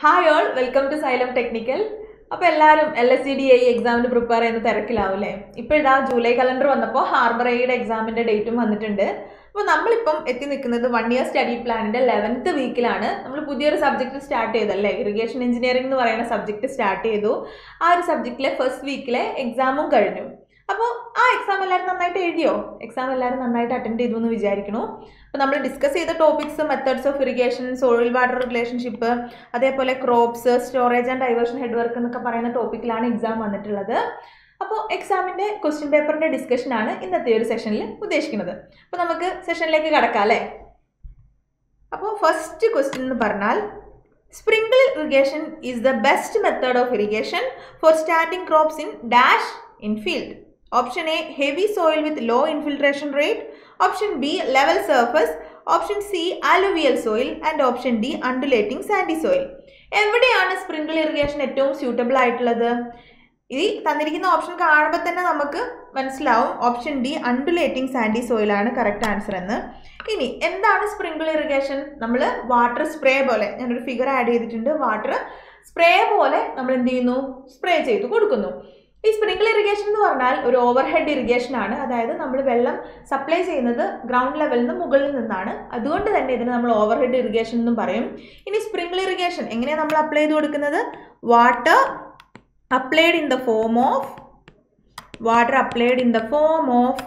Hi all welcome to Xylem technical അപ്പോൾ എല്ലാവരും L S C D I എക്സാമിന് prepare ചെയ്യുന്ന തിരക്കിലാവും അല്ലേ ഇപ്പോൾ ഇതാ ജൂലൈ കലണ്ടർ വന്നപ്പോൾ ഹാർബർ ഐയുടെ എക്സാമിൻ്റെ ഡേറ്റും വന്നിട്ടുണ്ട് അപ്പോൾ നമ്മളിപ്പം എത്തി നിൽക്കുന്നത് വൺ ഇയർ സ്റ്റഡി പ്ലാനിൻ്റെ ലെവൻത്ത് വീക്കിലാണ് നമ്മൾ പുതിയൊരു സബ്ജക്റ്റ് സ്റ്റാർട്ട് ചെയ്തല്ലേ ഇറിഗേഷൻ എഞ്ചിനീയറിംഗ് എന്ന് പറയുന്ന സബ്ജക്റ്റ് സ്റ്റാർട്ട് ചെയ്തു ആ ഒരു സബ്ജക്റ്റിലെ ഫസ്റ്റ് വീക്കിലെ എക്സാമും കഴിഞ്ഞു അപ്പോൾ ആ എക്സാം എല്ലാവരും നന്നായിട്ട് എഴുതിയോ എക്സാം എല്ലാവരും നന്നായിട്ട് അറ്റൻഡ് ചെയ്തു എന്ന് വിചാരിക്കുന്നു അപ്പോൾ നമ്മൾ ഡിസ്കസ് ചെയ്ത topics methods of irrigation soil water relationship അതേപോലെ crops storage and diversion head work എന്നൊക്കെ പറയുന്ന ടോപ്പിക്കിലാണ് എക്സാം വന്നിട്ടുള്ളത് അപ്പോൾ എക്സാമിൻ്റെ ക്വസ്റ്റ്യൻ പേപ്പറിൻ്റെ ഡിസ്കഷനാണ് ഇന്നത്തെ ഒരു സെഷനിൽ ഉദ്ദേശിക്കുന്നത് അപ്പോൾ നമുക്ക് സെഷനിലേക്ക് കടക്കാം അല്ലേ അപ്പോൾ ഫസ്റ്റ് ക്വസ്റ്റ്യൻ എന്ന് പറഞ്ഞാൽ sprinkle irrigation is the best method of irrigation for starting crops in dash in field option A heavy soil with low infiltration rate option B level surface option C alluvial soil and option D undulating sandy soil എവിടെയാണ് sprinkle irrigation ഏറ്റവും suitable ആയിട്ടുള്ളത് ഈ തന്നിരിക്കുന്ന option കാണുമ്പോൾ തന്നെ നമുക്ക് മനസ്സിലാവും option D undulating sandy സോയിലാണ് കറക്റ്റ് ആൻസർ എന്ന് ഇനി എന്താണ് സ്പ്രിങ്കിൾ ഇറിഗേഷൻ നമ്മൾ വാട്ടർ സ്പ്രേ പോലെ ഞാനൊരു ഫിഗർ ആഡ് ചെയ്തിട്ടുണ്ട് വാട്ടർ സ്പ്രേ പോലെ നമ്മൾ എന്ത് ചെയ്യുന്നു സ്പ്രേ ചെയ്ത് കൊടുക്കുന്നു ഈ സ്പ്രിങ്കിൾ ഇറിഗേഷൻ എന്ന് പറഞ്ഞാൽ ഒരു ഓവർ ഹെഡ് ഇറിഗേഷൻ ആണ് അതായത് നമ്മൾ വെള്ളം സപ്ലൈ ചെയ്യുന്നത് ഗ്രൗണ്ട് ലെവലിൽ നിന്ന് മുകളിൽ നിന്നാണ് അതുകൊണ്ട് തന്നെ ഇതിന് നമ്മൾ ഓവർ ഹെഡ് ഇറിഗേഷൻ എന്നും പറയും ഇനി സ്പ്രിങ്കിൾ ഇറിഗേഷൻ എങ്ങനെയാണ് നമ്മൾ അപ്ലൈ ചെയ്ത് കൊടുക്കുന്നത് water applied in the form of water applied in the form of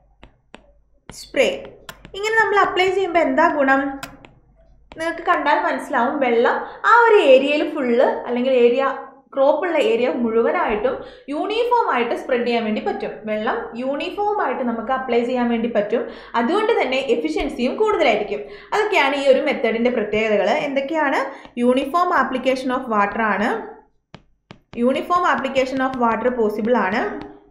spray ഇങ്ങനെ നമ്മൾ അപ്ലൈ ചെയ്യുമ്പോൾ എന്താ ഗുണം നിങ്ങൾക്ക് കണ്ടാൽ മനസ്സിലാവും വെള്ളം ആ ഒരു ഏരിയയിൽ ഫുള്ള് അല്ലെങ്കിൽ ഏരിയ ക്രോപ്പുള്ള ഏരിയ മുഴുവനായിട്ടും യൂണിഫോം ആയിട്ട് സ്പ്രെഡ് ചെയ്യാൻ വേണ്ടി പറ്റും വെള്ളം യൂണിഫോം ആയിട്ട് നമുക്ക് അപ്ലൈ ചെയ്യാൻ വേണ്ടി പറ്റും അതുകൊണ്ട് തന്നെ എഫിഷ്യൻസിയും കൂടുതലായിരിക്കും അതൊക്കെയാണ് ഈ ഒരു മെത്തേഡിൻ്റെ പ്രത്യേകതകൾ എന്തൊക്കെയാണ് യൂണിഫോം ആപ്ലിക്കേഷൻ ഓഫ് വാട്ടർ ആണ് uniform application of water possible ആണ്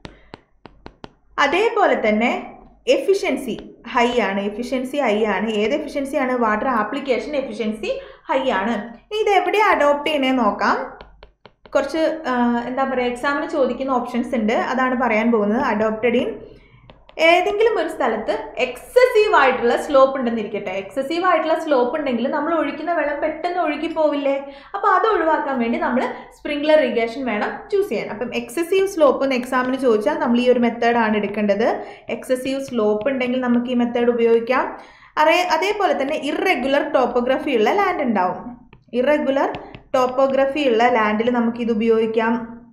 അതേപോലെ തന്നെ എഫിഷ്യൻസി ഹൈ ആണ് എഫിഷ്യൻസി ഹൈ ആണ് ഏത് എഫിഷ്യൻസിയാണ് വാട്ടർ ആപ്ലിക്കേഷൻ എഫിഷ്യൻസി ഹൈ ആണ് ഇനി ഇത് എവിടെ അഡോപ്റ്റ് ചെയ്യണേ നോക്കാം കുറച്ച് എന്താ പറയുക എക്സാമിന് ചോദിക്കുന്ന ഓപ്ഷൻസ് ഉണ്ട് അതാണ് പറയാൻ പോകുന്നത് അഡോപ്റ്റഡ് ഇൻ ഏതെങ്കിലും ഒരു സ്ഥലത്ത് എക്സസീവ് ആയിട്ടുള്ള സ്ലോപ്പ് ഉണ്ടെന്നിരിക്കട്ടെ എക്സസീവ് ആയിട്ടുള്ള സ്ലോപ്പ് ഉണ്ടെങ്കിൽ നമ്മൾ ഒഴിക്കുന്ന വെള്ളം പെട്ടെന്ന് ഒഴുകി പോവില്ലേ അപ്പോൾ അത് ഒഴിവാക്കാൻ വേണ്ടി നമ്മൾ സ്പ്രിംഗ്ലർ ഇറിഗേഷൻ വേണം ചൂസ് ചെയ്യാൻ അപ്പം എക്സസീവ് സ്ലോപ്പ് എന്ന് എക്സാമിന് ചോദിച്ചാൽ നമ്മൾ ഈ ഒരു മെത്തേഡാണ് എടുക്കേണ്ടത് എക്സസീവ് സ്ലോപ്പ് ഉണ്ടെങ്കിൽ നമുക്ക് ഈ മെത്തേഡ് ഉപയോഗിക്കാം അറിയ അതേപോലെ തന്നെ ഇറഗുലർ ടോപ്പോഗ്രഫി ഉള്ള ലാൻഡ് ഉണ്ടാവും ഇറഗുലർ ടോപ്പോഗ്രഫി ഉള്ള ലാൻഡിൽ നമുക്കിത് ഉപയോഗിക്കാം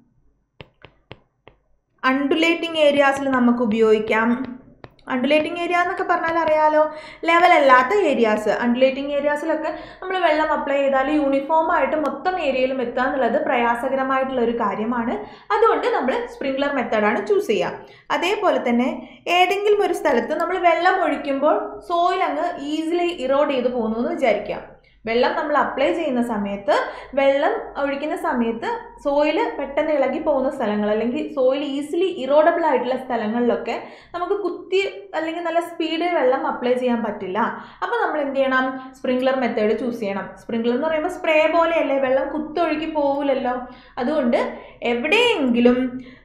അണ്ടുലേറ്റിംഗ് ഏരിയാസിൽ നമുക്ക് ഉപയോഗിക്കാം അണ്ടുലേറ്റിംഗ് ഏരിയ എന്നൊക്കെ പറഞ്ഞാൽ അറിയാലോ ലെവലല്ലാത്ത ഏരിയാസ് അണ്ടുലേറ്റിംഗ് ഏരിയാസിലൊക്കെ നമ്മൾ വെള്ളം അപ്ലൈ ചെയ്താൽ യൂണിഫോം ആയിട്ട് മൊത്തം ഏരിയയിലും എത്തുക എന്നുള്ളത് പ്രയാസകരമായിട്ടുള്ള ഒരു കാര്യമാണ് അതുകൊണ്ട് നമ്മൾ സ്പ്രിംഗ്ലർ മെത്തേഡാണ് ചൂസ് ചെയ്യുക അതേപോലെ തന്നെ ഏതെങ്കിലും ഒരു സ്ഥലത്ത് നമ്മൾ വെള്ളം ഒഴിക്കുമ്പോൾ സോയിൽ അങ്ങ് ഈസിലി ഇറോഡ് ചെയ്ത് പോകുന്നു എന്ന് വിചാരിക്കാം വെള്ളം നമ്മൾ അപ്ലൈ ചെയ്യുന്ന സമയത്ത് വെള്ളം ഒഴിക്കുന്ന സമയത്ത് സോയിൽ പെട്ടെന്ന് ഇളകി പോകുന്ന സ്ഥലങ്ങൾ അല്ലെങ്കിൽ സോയിൽ ഈസിലി ഇറോഡബിൾ ആയിട്ടുള്ള സ്ഥലങ്ങളിലൊക്കെ നമുക്ക് കുത്തി അല്ലെങ്കിൽ നല്ല സ്പീഡിൽ വെള്ളം അപ്ലൈ ചെയ്യാൻ പറ്റില്ല അപ്പോൾ നമ്മൾ എന്ത് ചെയ്യണം സ്പ്രിംഗ്ലർ മെത്തേഡ് ചൂസ് ചെയ്യണം സ്പ്രിംഗ്ലർ എന്ന് പറയുമ്പോൾ സ്പ്രേ പോലെയല്ലേ വെള്ളം കുത്തൊഴുകി പോകില്ലല്ലോ അതുകൊണ്ട് എവിടെയെങ്കിലും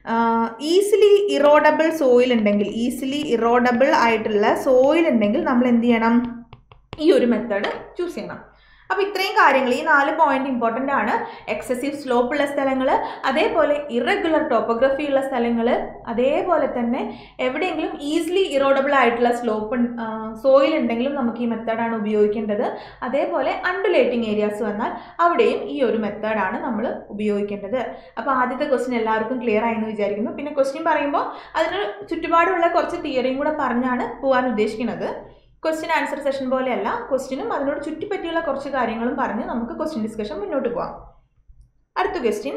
ഈസിലി ഇറോഡബിൾ സോയിൽ ഉണ്ടെങ്കിൽ ഈസിലി ഇറോഡബിൾ ആയിട്ടുള്ള സോയിൽ ഉണ്ടെങ്കിൽ നമ്മൾ എന്ത് ചെയ്യണം ഈ ഒരു മെത്തേഡ് ചൂസ് ചെയ്യണം അപ്പോൾ ഇത്രയും കാര്യങ്ങൾ ഈ നാല് പോയിന്റ് ഇമ്പോർട്ടൻ്റ് ആണ് എക്സസീവ് സ്ലോപ്പ് ഉള്ള സ്ഥലങ്ങൾ അതേപോലെ ഇറഗുലർ ടോപ്പോഗ്രഫി ഉള്ള സ്ഥലങ്ങൾ അതേപോലെ തന്നെ എവിടെയെങ്കിലും ഈസിലി ഇറോഡബിൾ ആയിട്ടുള്ള സ്ലോപ്പ് സോയിൽ ഉണ്ടെങ്കിലും നമുക്ക് ഈ മെത്തേഡാണ് ഉപയോഗിക്കേണ്ടത് അതേപോലെ അണ്ടുലേറ്റിംഗ് ഏരിയാസ് വന്നാൽ അവിടെയും ഈ ഒരു മെത്തേഡാണ് നമ്മൾ ഉപയോഗിക്കേണ്ടത് അപ്പോൾ ആദ്യത്തെ ക്വസ്റ്റ്യൻ എല്ലാവർക്കും ക്ലിയർ ആയി എന്ന് വിചാരിക്കുന്നു പിന്നെ ക്വസ്റ്റ്യൻ പറയുമ്പോൾ അതിന് ചുറ്റുപാടുള്ള കുറച്ച് തിയറിയും കൂടെ പറഞ്ഞാണ് പോകാൻ ഉദ്ദേശിക്കുന്നത് ക്വസ്റ്റ്യൻ ആൻസർ സെഷൻ പോലെയല്ല ക്വസ്റ്റ്യനും അതിനോട് ചുറ്റിപ്പറ്റിയുള്ള കുറച്ച് കാര്യങ്ങളും പറഞ്ഞ് നമുക്ക് ക്വസ്റ്റ്യൻ ഡിസ്കഷൻ മുന്നോട്ട് പോകാം അടുത്ത question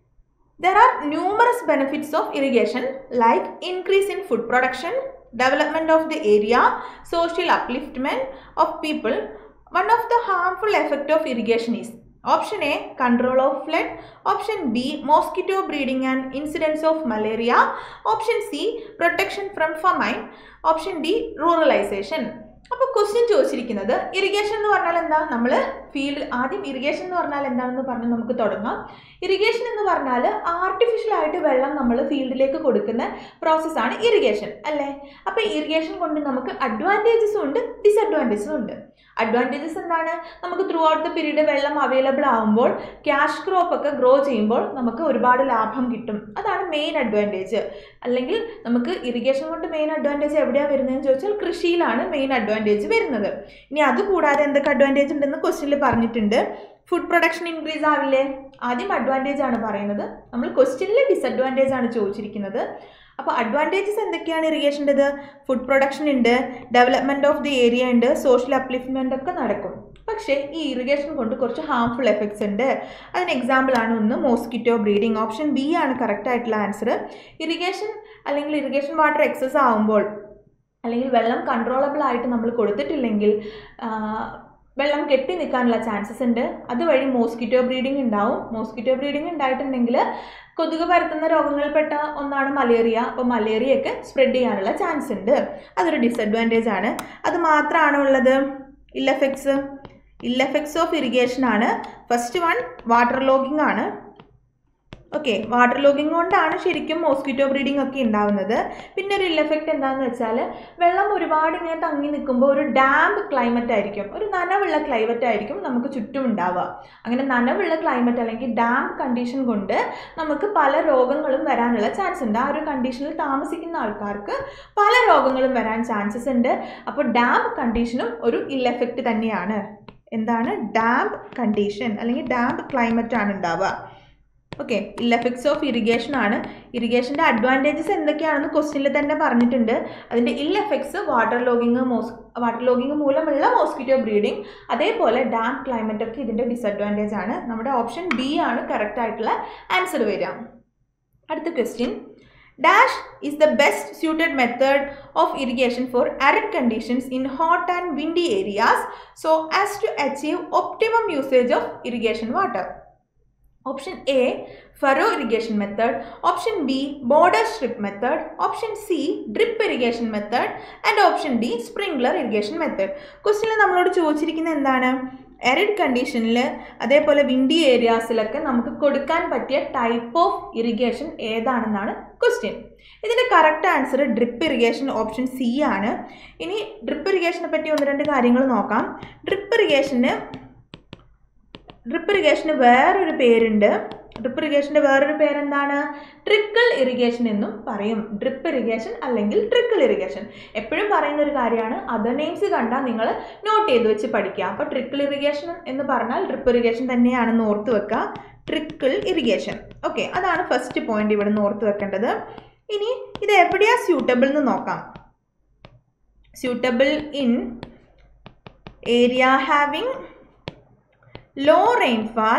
there are numerous benefits of irrigation like increase in food production development of the area social upliftment of people one of the harmful effect of irrigation is option A control of flood option B mosquito breeding and incidence of malaria option C protection from famine option D ruralisation അപ്പോൾ question ചോദിച്ചിരിക്കുന്നത് irrigation എന്ന് പറഞ്ഞാൽ എന്താ നമ്മൾ field ആദ്യം irrigation എന്ന് പറഞ്ഞാൽ എന്താണെന്ന് പറഞ്ഞ് നമുക്ക് തുടങ്ങാം ഇറിഗേഷൻ എന്ന് പറഞ്ഞാൽ ആർട്ടിഫിഷ്യൽ ആയിട്ട് വെള്ളം നമ്മൾ ഫീൽഡിലേക്ക് കൊടുക്കുന്ന പ്രോസസ്സാണ് ഇറിഗേഷൻ അല്ലേ അപ്പോൾ ഇറിഗേഷൻ കൊണ്ട് നമുക്ക് അഡ്വാൻറ്റേജസും ഉണ്ട് ഡിസഡ്വാൻറ്റേജസും ഉണ്ട് അഡ്വാൻറ്റേജസ് എന്താണ് നമുക്ക് ത്രൂ ഔട്ട് ദ പീരീഡ് വെള്ളം അവൈലബിൾ ആകുമ്പോൾ ക്യാഷ് ക്രോപ്പ് ഒക്കെ ഗ്രോ ചെയ്യുമ്പോൾ നമുക്ക് ഒരുപാട് ലാഭം കിട്ടും അതാണ് മെയിൻ അഡ്വാൻറ്റേജ് അല്ലെങ്കിൽ നമുക്ക് ഇറിഗേഷൻ കൊണ്ട് മെയിൻ അഡ്വാൻറ്റേജ് എവിടെയാണ് വരുന്നതെന്ന് ചോദിച്ചാൽ കൃഷിയിലാണ് മെയിൻ അഡ്വാൻറ്റേജ് വരുന്നത് ഇനി അതുകൂടാതെ എന്തൊക്കെ അഡ്വാൻറ്റേജ് ഉണ്ടെന്ന് ക്വസ്റ്റ്യനിൽ പറഞ്ഞിട്ടുണ്ട് ഫുഡ് പ്രൊഡക്ഷൻ ഇൻക്രീസ് ആവില്ലേ ആദ്യം അഡ്വാൻറ്റേജ് ആണ് പറയുന്നത് നമ്മൾ ക്വസ്റ്റ്യനിൽ ഡിസഡ്വാൻറ്റേജ് ആണ് ചോദിച്ചിരിക്കുന്നത് അപ്പോൾ അഡ്വാൻറ്റേജസ് എന്തൊക്കെയാണ് ഇറിഗേഷൻ്റെത് ഫുഡ് പ്രൊഡക്ഷൻ ഉണ്ട് ഡെവലപ്മെൻറ്റ് ഓഫ് ദി ഏരിയ ഉണ്ട് സോഷ്യൽ അപ്ലിഫ്റ്റ്മെൻ്റ് ഒക്കെ നടക്കും പക്ഷേ ഈ ഇറിഗേഷൻ കൊണ്ട് കുറച്ച് ഹാംഫുൾ എഫക്ട്സ് ഉണ്ട് അതിന് എക്സാമ്പിൾ ആണ് ഒന്ന് മോസ്കിറ്റോ ബ്രീഡിങ് ഓപ്ഷൻ ബി ആണ് കറക്റ്റ് ആയിട്ടുള്ള ആൻസർ ഇറിഗേഷൻ അല്ലെങ്കിൽ ഇറിഗേഷൻ വാട്ടർ എക്സസ് ആവുമ്പോൾ അല്ലെങ്കിൽ വെള്ളം കൺട്രോളബിൾ ആയിട്ട് നമ്മൾ കൊടുത്തിട്ടില്ലെങ്കിൽ വെള്ളം കെട്ടി നിൽക്കാനുള്ള ചാൻസസ് ഉണ്ട് അതുവഴി മോസ്കിറ്റോ ബ്രീഡിംഗ് ഉണ്ടാവും മോസ്കിറ്റോ ബ്രീഡിംഗ് ഉണ്ടായിട്ടുണ്ടെങ്കിൽ കൊതുക് പരത്തുന്ന രോഗങ്ങളിൽപ്പെട്ട ഒന്നാണ് മലേറിയ അപ്പോൾ മലേറിയയൊക്കെ സ്പ്രെഡ് ചെയ്യാനുള്ള ചാൻസ് ഉണ്ട് അതൊരു ഡിസഡ്വാൻറ്റേജ് ആണ് അത് മാത്രമാണോ ഉള്ളത് ഇല്ലഫെക്ട്സ് ഇല്ലഫെക്ട്സ് ഓഫ് ഇറിഗേഷൻ ആണ് ഫസ്റ്റ് വൺ വാട്ടർ ലോഗിങ് ആണ് ഓക്കെ വാട്ടർ ലോഗിങ് കൊണ്ടാണ് ശരിക്കും മോസ്കിറ്റോ ബ്രീഡിംഗ് ഒക്കെ ഉണ്ടാവുന്നത് പിന്നെ ഒരു ഇല്ല എഫക്റ്റ് എന്താണെന്ന് വെച്ചാൽ വെള്ളം ഒരുപാട് ഇങ്ങനെ തങ്ങി നിൽക്കുമ്പോൾ ഒരു ഡാമ്പ് ക്ലൈമറ്റ് ആയിരിക്കും ഒരു നനവുള്ള ക്ലൈമറ്റ് ആയിരിക്കും നമുക്ക് ചുറ്റും ഉണ്ടാവുക അങ്ങനെ നനവുള്ള ക്ലൈമറ്റ് അല്ലെങ്കിൽ ഡാമ്പ് കണ്ടീഷൻ കൊണ്ട് നമുക്ക് പല രോഗങ്ങളും വരാനുള്ള ചാൻസ് ഉണ്ട് ആ ഒരു കണ്ടീഷനിൽ താമസിക്കുന്ന ആൾക്കാർക്ക് പല രോഗങ്ങളും വരാൻ ചാൻസസ് ഉണ്ട് അപ്പോൾ ഡാമ്പ് കണ്ടീഷനും ഒരു ഇല്ല എഫക്റ്റ് തന്നെയാണ് എന്താണ് ഡാമ്പ് കണ്ടീഷൻ അല്ലെങ്കിൽ ഡാമ്പ് ക്ലൈമറ്റ് ആണ് ഉണ്ടാവുക ഓക്കെ ഇല്ലഫക്ട്സ് ഓഫ് ഇറിഗേഷൻ ആണ് ഇറിഗേഷൻ്റെ അഡ്വാൻറ്റേജസ് എന്തൊക്കെയാണെന്ന് ക്വസ്റ്റ്യനിൽ തന്നെ പറഞ്ഞിട്ടുണ്ട് അതിൻ്റെ ഇൽ എഫക്ട്സ് വാട്ടർ ലോഗിങ് മോസ് വാട്ടർ ലോഗിങ് മൂലമുള്ള മോസ്കിറ്റോ ബ്രീഡിംഗ് അതേപോലെ ഡാം ക്ലൈമറ്റ് ഒക്കെ ഇതിൻ്റെ ഡിസഡ്വാൻറ്റേജ് ആണ് നമ്മുടെ ഓപ്ഷൻ ബി ആണ് കറക്റ്റ് ആയിട്ടുള്ള ആൻസർ വരിക അടുത്ത question dash is the best suited method of irrigation for arid conditions in hot and windy areas so as to achieve optimum usage of irrigation water Option A, furrow irrigation method. Option B, border strip method. Option C, drip irrigation method. And option D, sprinkler irrigation method. ക്വസ്റ്റ്യനിൽ നമ്മളോട് ചോദിച്ചിരിക്കുന്നത് എന്താണ് arid കണ്ടീഷനിൽ അതേപോലെ windy ഏരിയാസിലൊക്കെ നമുക്ക് കൊടുക്കാൻ പറ്റിയ type of irrigation ഏതാണെന്നാണ് ക്വസ്റ്റ്യൻ ഇതിൻ്റെ correct answer drip irrigation option C ആണ് ഇനി ഡ്രിപ്പ് ഇറിഗേഷനെ പറ്റി ഒന്ന് രണ്ട് കാര്യങ്ങൾ നോക്കാം ഡ്രിപ്പ് ഇറിഗേഷന് ഡ്രിപ്പ് ഇറിഗേഷന് വേറൊരു പേരുണ്ട് ഡ്രിപ്പ് ഇറിഗേഷൻ്റെ വേറൊരു പേരെന്താണ് ട്രിക്കിൾ ഇറിഗേഷൻ എന്നും പറയും ഡ്രിപ്പ് ഇറിഗേഷൻ അല്ലെങ്കിൽ ട്രിക്കിൾ ഇറിഗേഷൻ എപ്പോഴും പറയുന്ന ഒരു കാര്യമാണ് അതർ നെയിംസ് കണ്ടാൽ നിങ്ങൾ നോട്ട് ചെയ്ത് വെച്ച് പഠിക്കുക അപ്പോൾ ട്രിക്കിൾ ഇറിഗേഷൻ എന്ന് പറഞ്ഞാൽ ഡ്രിപ്പ് ഇറിഗേഷൻ തന്നെയാണെന്ന് ഓർത്ത് വെക്കുക ട്രിക്കിൾ ഇറിഗേഷൻ ഓക്കെ അതാണ് ഫസ്റ്റ് പോയിന്റ് ഇവിടെ നിന്ന് ഓർത്ത് വെക്കേണ്ടത് ഇനി ഇത് എവിടെയാ സ്യൂട്ടബിൾ എന്ന് നോക്കാം suitable in area having low rainfall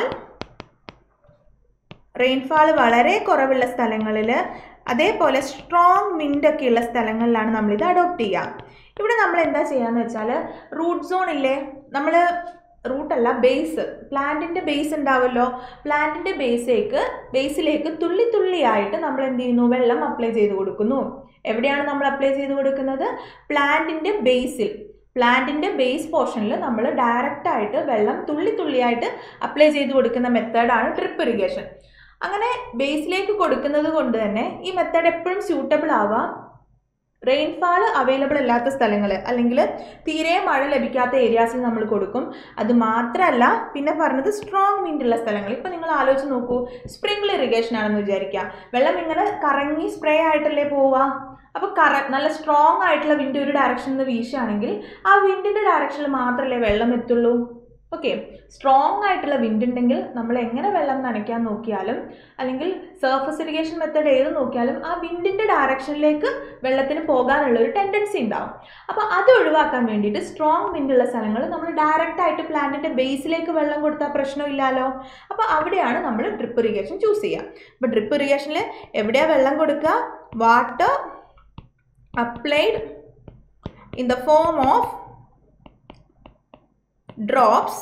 rainfall വളരെ കുറവുള്ള സ്ഥലങ്ങളിൽ അതേപോലെ സ്ട്രോങ് വിൻഡൊക്കെ ഉള്ള സ്ഥലങ്ങളിലാണ് നമ്മളിത് അഡോപ്റ്റ് ചെയ്യുക ഇവിടെ നമ്മൾ എന്താ ചെയ്യാന്ന് വെച്ചാൽ റൂട്ട് സോൺ ഇല്ലേ നമ്മൾ റൂട്ടല്ല ബേസ് പ്ലാന്റിൻ്റെ ബേസ് ഉണ്ടാവുമല്ലോ പ്ലാന്റിൻ്റെ ബേസിലേക്ക് ബേസിലേക്ക് തുള്ളി തുള്ളിയായിട്ട് നമ്മൾ എന്ത് ചെയ്യുന്നു വെള്ളം അപ്ലൈ ചെയ്ത് കൊടുക്കുന്നു എവിടെയാണ് നമ്മൾ അപ്ലൈ ചെയ്ത് കൊടുക്കുന്നത് പ്ലാന്റിൻ്റെ ബേസിൽ പ്ലാന്റിൻ്റെ ബേസ് പോർഷനിൽ നമ്മൾ ഡയറക്റ്റ് ആയിട്ട് വെള്ളം തുള്ളി തുള്ളിയായിട്ട് അപ്ലൈ ചെയ്ത് കൊടുക്കുന്ന മെത്തേഡാണ് ഡ്രിപ്പ് ഇറിഗേഷൻ അങ്ങനെ ബേസിലേക്ക് കൊടുക്കുന്നത് കൊണ്ട് തന്നെ ഈ മെത്തേഡ് എപ്പോഴും സ്യൂട്ടബിൾ ആവാം റെയിൻഫാൾ അവൈലബിൾ അല്ലാത്ത സ്ഥലങ്ങൾ അല്ലെങ്കിൽ തീരെ മഴ ലഭിക്കാത്ത ഏരിയാസിൽ നമ്മൾ കൊടുക്കും അത് മാത്രമല്ല പിന്നെ പറഞ്ഞത് സ്ട്രോങ് വിൻഡ് ഉള്ള സ്ഥലങ്ങൾ ഇപ്പം നിങ്ങൾ ആലോചിച്ച് നോക്കൂ സ്പ്രിംഗിൾ ഇറിഗേഷൻ ആണെന്ന് വിചാരിക്കുക വെള്ളം ഇങ്ങനെ കറങ്ങി സ്പ്രേ ആയിട്ടല്ലേ പോവുക അപ്പോൾ കറ നല്ല സ്ട്രോങ് ആയിട്ടുള്ള വിൻഡ് ഒരു ഡയറക്ഷനിൽ നിന്ന് വീശുകയാണെങ്കിൽ ആ വിൻഡിൻ്റെ ഡയറക്ഷനിൽ മാത്രമല്ലേ വെള്ളം എത്തുള്ളൂ ഓക്കെ സ്ട്രോങ് ആയിട്ടുള്ള വിൻഡ് ഉണ്ടെങ്കിൽ നമ്മൾ എങ്ങനെ വെള്ളം നനയ്ക്കാൻ നോക്കിയാലും അല്ലെങ്കിൽ സർഫസ് ഇറിഗേഷൻ മെത്തേഡ് ഏത് നോക്കിയാലും ആ വിൻഡിൻ്റെ ഡയറക്ഷനിലേക്ക് വെള്ളത്തിന് പോകാനുള്ള ഒരു ടെൻഡൻസി ഉണ്ടാവും അപ്പോൾ അത് ഒഴിവാക്കാൻ വേണ്ടിയിട്ട് സ്ട്രോങ് വിൻഡുള്ള സ്ഥലങ്ങൾ നമ്മൾ ഡയറക്റ്റ് ആയിട്ട് പ്ലാന്റിൻ്റെ ബേസിലേക്ക് വെള്ളം കൊടുത്താൽ പ്രശ്നമില്ലല്ലോ അപ്പോൾ അവിടെയാണ് നമ്മൾ ഡ്രിപ്പ് ഇറിഗേഷൻ ചൂസ് ചെയ്യുക അപ്പോൾ ഡ്രിപ്പ് ഇറിഗേഷനിൽ എവിടെയാണ് വെള്ളം കൊടുക്കുക water applied in the form of drops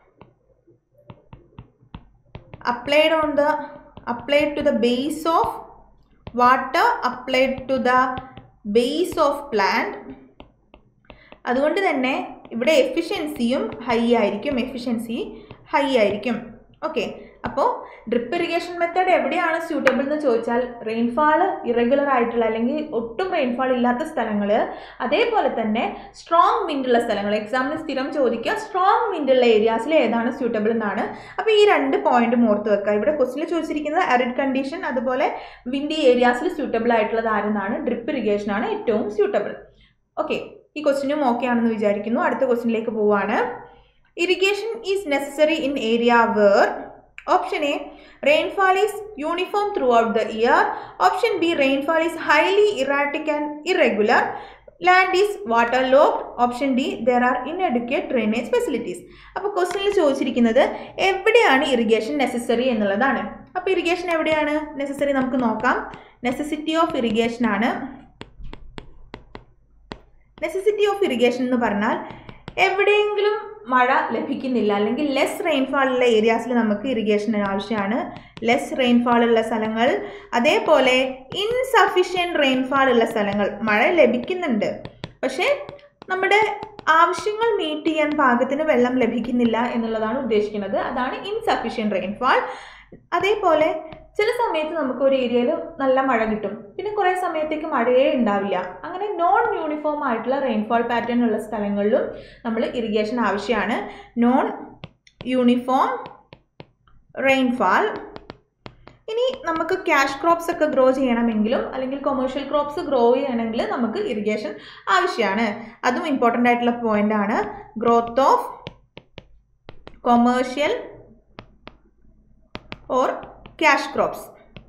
applied on the applied to the base of water applied to the base of plant അതുകൊണ്ട് തന്നെ ഇവിടെ എഫിഷ്യൻസിയും ഹൈ ആയിരിക്കും എഫിഷ്യൻസി ഹൈ ആയിരിക്കും ഓക്കെ അപ്പോൾ ഡ്രിപ്പ് ഇറിഗേഷൻ മെത്തേഡ് എവിടെയാണ് സ്യൂട്ടബിൾ എന്ന് ചോദിച്ചാൽ റെയിൻഫാൾ ഇറഗുലർ ആയിട്ടുള്ള അല്ലെങ്കിൽ ഒട്ടും റെയിൻഫാൾ ഇല്ലാത്ത സ്ഥലങ്ങൾ അതേപോലെ തന്നെ സ്ട്രോങ് വിൻഡുള്ള സ്ഥലങ്ങൾ എക്സാമിന് സ്ഥിരം ചോദിക്കുക സ്ട്രോങ് വിൻഡുള്ള ഏരിയാസിൽ ഏതാണ് സ്യൂട്ടബിൾ എന്നാണ് അപ്പോൾ ഈ രണ്ട് പോയിന്റ് ഓർത്ത് വെക്കുക ഇവിടെ ക്വസ്റ്റിൽ ചോദിച്ചിരിക്കുന്നത് അരിഡ് കണ്ടീഷൻ അതുപോലെ വിൻഡി ഏരിയാസിൽ സ്യൂട്ടബിൾ ആയിട്ടുള്ളത് ആരെന്നാണ് ഡ്രിപ്പ് ഇറിഗേഷൻ ആണ് ഏറ്റവും സ്യൂട്ടബിൾ ഓക്കെ ഈ ക്വസ്റ്റിനും ഓക്കെ ആണെന്ന് വിചാരിക്കുന്നു അടുത്ത ക്വസ്റ്റിനിലേക്ക് പോവാണ് irrigation is necessary in area where option A rainfall is uniform throughout the year option B rainfall is highly erratic and irregular land is water locked option D there are inadequate drainage facilities അപ്പോൾ ക്വസ്റ്റനിൽ ചോദിച്ചിരിക്കുന്നത് എവിടെയാണ് irrigation necessary എന്നുള്ളതാണ് അപ്പോൾ irrigation എവിടെയാണ് necessary നമുക്ക് നോക്കാം necessity of irrigation ആണ് നെസസിറ്റി ഓഫ് ഇറിഗേഷൻ എന്ന് പറഞ്ഞാൽ എവിടെയെങ്കിലും മഴ ലഭിക്കുന്നില്ല അല്ലെങ്കിൽ ലെസ് റെയിൻഫാൾ ഉള്ള ഏരിയാസിൽ നമുക്ക് ഇറിഗേഷൻ ആവശ്യമാണ് ലെസ് റെയിൻഫാൾ ഉള്ള സ്ഥലങ്ങൾ അതേപോലെ ഇൻസഫിഷ്യൻറ്റ് റെയിൻഫാൾ ഉള്ള സ്ഥലങ്ങൾ മഴ ലഭിക്കുന്നുണ്ട് പക്ഷേ നമ്മുടെ ആവശ്യങ്ങൾ മീറ്റ് ചെയ്യാൻ പാകത്തിന് വെള്ളം ലഭിക്കുന്നില്ല എന്നുള്ളതാണ് ഉദ്ദേശിക്കുന്നത് അതാണ് ഇൻസഫിഷ്യൻറ്റ് റെയിൻഫാൾ അതേപോലെ ചില സമയത്ത് നമുക്ക് ഒരു ഏരിയയിൽ നല്ല മഴ കിട്ടും പിന്നെ കുറേ സമയത്തേക്ക് മഴയേ ഉണ്ടാവില്ല അങ്ങനെ നോൺ യൂണിഫോം ആയിട്ടുള്ള റെയിൻഫാൾ പാറ്റേൺ ഉള്ള സ്ഥലങ്ങളിലും നമ്മൾ ഇറിഗേഷൻ ആവശ്യമാണ് നോൺ യൂണിഫോം റെയിൻഫാൾ ഇനി നമുക്ക് ക്യാഷ് ക്രോപ്സ് ഒക്കെ ഗ്രോ ചെയ്യണമെങ്കിലും അല്ലെങ്കിൽ കൊമേഴ്ഷ്യൽ ക്രോപ്സ് ഗ്രോ ചെയ്യണമെങ്കിൽ നമുക്ക് ഇറിഗേഷൻ ആവശ്യമാണ് അതും ഇമ്പോർട്ടൻ്റ് ആയിട്ടുള്ള പോയിന്റ് ആണ് growth of commercial or cash crops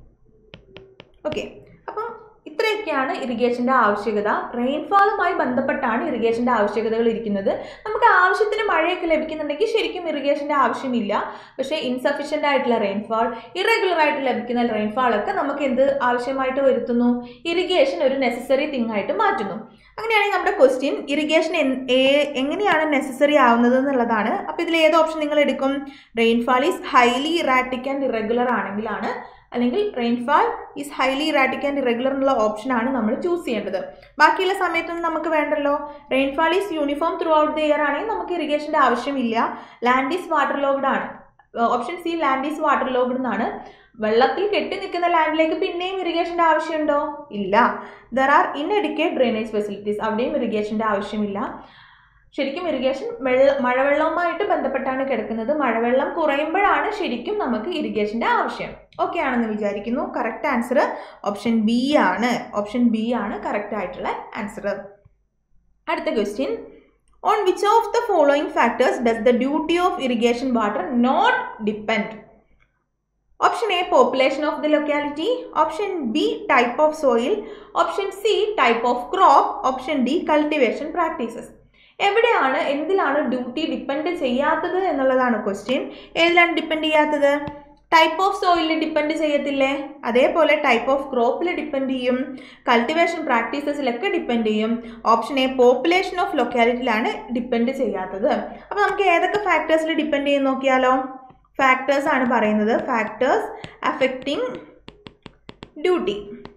okay അപ്പം ഇത്രയൊക്കെയാണ് ഇറിഗേഷൻ്റെ ആവശ്യകത റെയിൻഫാളുമായി ബന്ധപ്പെട്ടാണ് ഇറിഗേഷൻ്റെ ആവശ്യകതകൾ ഇരിക്കുന്നത് നമുക്ക് ആവശ്യത്തിന് മഴയൊക്കെ ലഭിക്കുന്നുണ്ടെങ്കിൽ ശരിക്കും ഇറിഗേഷൻ്റെ ആവശ്യമില്ല പക്ഷേ ഇൻസഫിഷ്യൻ്റ് ആയിട്ടുള്ള റെയിൻഫാൾ ഇറഗുലർ ആയിട്ട് ലഭിക്കുന്ന റെയിൻഫാളൊക്കെ നമുക്ക് എന്ത് ആവശ്യമായിട്ട് വരുത്തുന്നു ഇറിഗേഷൻ ഒരു നെസസറി തിങ് ആയിട്ട് മാറ്റുന്നു അങ്ങനെയാണെങ്കിൽ നമ്മുടെ ക്വസ്റ്റ്യൻ ഇറിഗേഷൻ എങ്ങനെയാണ് നെസസറി ആവുന്നത് എന്നുള്ളതാണ് അപ്പോൾ ഇതിൽ ഏത് ഓപ്ഷൻ നിങ്ങൾ എടുക്കും rainfall is highly erratic and irregular ആണെങ്കിലാണ് അല്ലെങ്കിൽ rainfall is highly erratic and irregular എന്നുള്ള ഓപ്ഷനാണ് നമ്മൾ ചൂസ് ചെയ്യേണ്ടത് ബാക്കിയുള്ള സമയത്തൊന്നും നമുക്ക് വേണ്ടല്ലോ rainfall is uniform throughout the year ആണെങ്കിൽ നമുക്ക് ഇറിഗേഷൻ്റെ ആവശ്യമില്ല ലാൻഡ് ഈസ് വാട്ടർ ലോഗ്ഡ് ആണ് option C land is water logged എന്നാണ് വെള്ളത്തിൽ കെട്ടി നിൽക്കുന്ന ലാൻഡിലേക്ക് പിന്നെയും ഇറിഗേഷൻ്റെ ആവശ്യമുണ്ടോ ഇല്ല there are inadequate drainage facilities അവിടെയും ഇറിഗേഷൻ്റെ ആവശ്യമില്ല ശരിക്കും ഇറിഗേഷൻ വെള്ള മഴവെള്ളവുമായിട്ട് ബന്ധപ്പെട്ടാണ് കിടക്കുന്നത് മഴവെള്ളം കുറയുമ്പോഴാണ് ശരിക്കും നമുക്ക് ഇറിഗേഷൻ്റെ ആവശ്യം ഓക്കെ ആണെന്ന് വിചാരിക്കുന്നു കറക്റ്റ് ആൻസർ ഓപ്ഷൻ ബി ആണ് ഓപ്ഷൻ ബി ആണ് കറക്റ്റ് ആയിട്ടുള്ള ആൻസർ അടുത്ത question on which of the following factors does the duty of irrigation water not depend option A population of the locality option B type of soil option C type of crop option D cultivation practices എവിടെയാണ് എന്തിലാണ് duty depend ചെയ്യാത്തത് എന്നുള്ളതാണ് question ഏതിലാണ് depend ചെയ്യാത്തത് type of സോയിലിൽ depend ചെയ്യത്തില്ലേ അതേപോലെ type of ക്രോപ്പിൽ ഡിപ്പെൻഡ് ചെയ്യും കൾട്ടിവേഷൻ പ്രാക്ടീസസിലൊക്കെ ഡിപ്പെൻഡ് ചെയ്യും ഓപ്ഷൻ എ പോപ്പുലേഷൻ ഓഫ് ലൊക്കാലിറ്റിയിലാണ് ഡിപ്പെൻഡ് ചെയ്യാത്തത് അപ്പോൾ നമുക്ക് ഏതൊക്കെ ഫാക്ടേഴ്സിൽ ഡിപ്പെൻഡ് ചെയ്യും നോക്കിയാലോ ഫാക്ടേഴ്സ് ആണ് പറയുന്നത് ഫാക്ടേഴ്സ് അഫക്റ്റിംഗ് ഡ്യൂട്ടി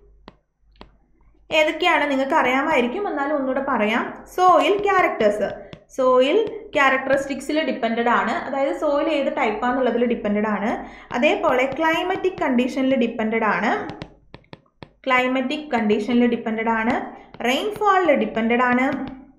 ഏതൊക്കെയാണ് നിങ്ങൾക്ക് അറിയാമായിരിക്കും എന്നാലും ഒന്നുകൂടെ പറയാം സോയിൽ ക്യാരക്ടേഴ്സ് സോയിൽ ക്യാരക്ടറിസ്റ്റിക്സിൽ ഡിപ്പെൻഡഡ് ആണ് അതായത് സോയിൽ ഏത് ടൈപ്പാന്നുള്ളതിൽ ഡിപ്പെൻഡഡ് ആണ് അതേപോലെ ക്ലൈമറ്റിക് കണ്ടീഷനിൽ ഡിപ്പെൻഡഡ് ആണ് ക്ലൈമറ്റിക് കണ്ടീഷനിൽ ഡിപ്പെൻഡഡ് ആണ് റെയിൻഫാളിൽ ഡിപ്പെൻഡഡ് ആണ്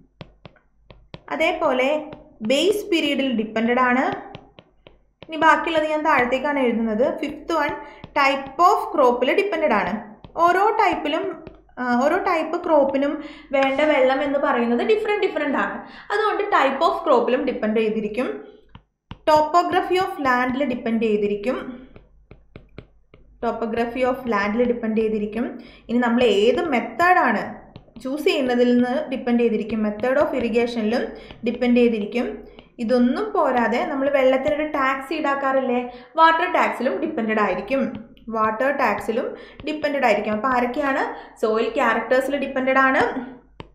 അതേപോലെ ബേസ് പീരീഡിൽ ഡിപ്പെൻഡഡ് ആണ് ഇനി ബാക്കിയുള്ളത് ഞാൻ താഴത്തേക്കാണ് എഴുതുന്നത് ഫിഫ്ത്ത് വൺ ടൈപ്പ് ഓഫ് ക്രോപ്പിൽ ഡിപ്പെൻഡഡ് ആണ് ഓരോ ടൈപ്പിലും ഓരോ ടൈപ്പ് ക്രോപ്പിനും വേണ്ട വെള്ളം എന്ന് പറയുന്നത് ഡിഫറെൻറ്റ് ഡിഫറെൻ്റ് ആണ് അതുകൊണ്ട് ടൈപ്പ് ഓഫ് ക്രോപ്പിലും ഡിപ്പെൻഡ് ചെയ്തിരിക്കും ടോപ്പോഗ്രഫി ഓഫ് ലാൻഡിൽ ഡിപ്പെൻഡ് ചെയ്തിരിക്കും ടോപ്പോഗ്രഫി ഓഫ് ലാൻഡിൽ ഡിപ്പെൻഡ് ചെയ്തിരിക്കും ഇനി നമ്മൾ ഏത് മെത്തേഡാണ് ചൂസ് ചെയ്യുന്നതിൽ നിന്ന് ഡിപ്പെൻഡ് ചെയ്തിരിക്കും മെത്തേഡ് ഓഫ് ഇറിഗേഷനിലും ഡിപ്പെൻഡ് ചെയ്തിരിക്കും ഇതൊന്നും പോരാതെ നമ്മൾ വെള്ളത്തിനൊരു ടാക്സ് ഈടാക്കാറില്ലേ വാട്ടർ ടാക്സിലും ഡിപ്പെൻഡഡ് ആയിരിക്കും വാട്ടർ ടാക്സിലും ഡിപ്പെൻഡഡ് ആയിരിക്കും അപ്പോൾ ആരൊക്കെയാണ് സോയിൽ ക്യാരക്ടേഴ്സിൽ ഡിപ്പെൻഡഡ് ആണ്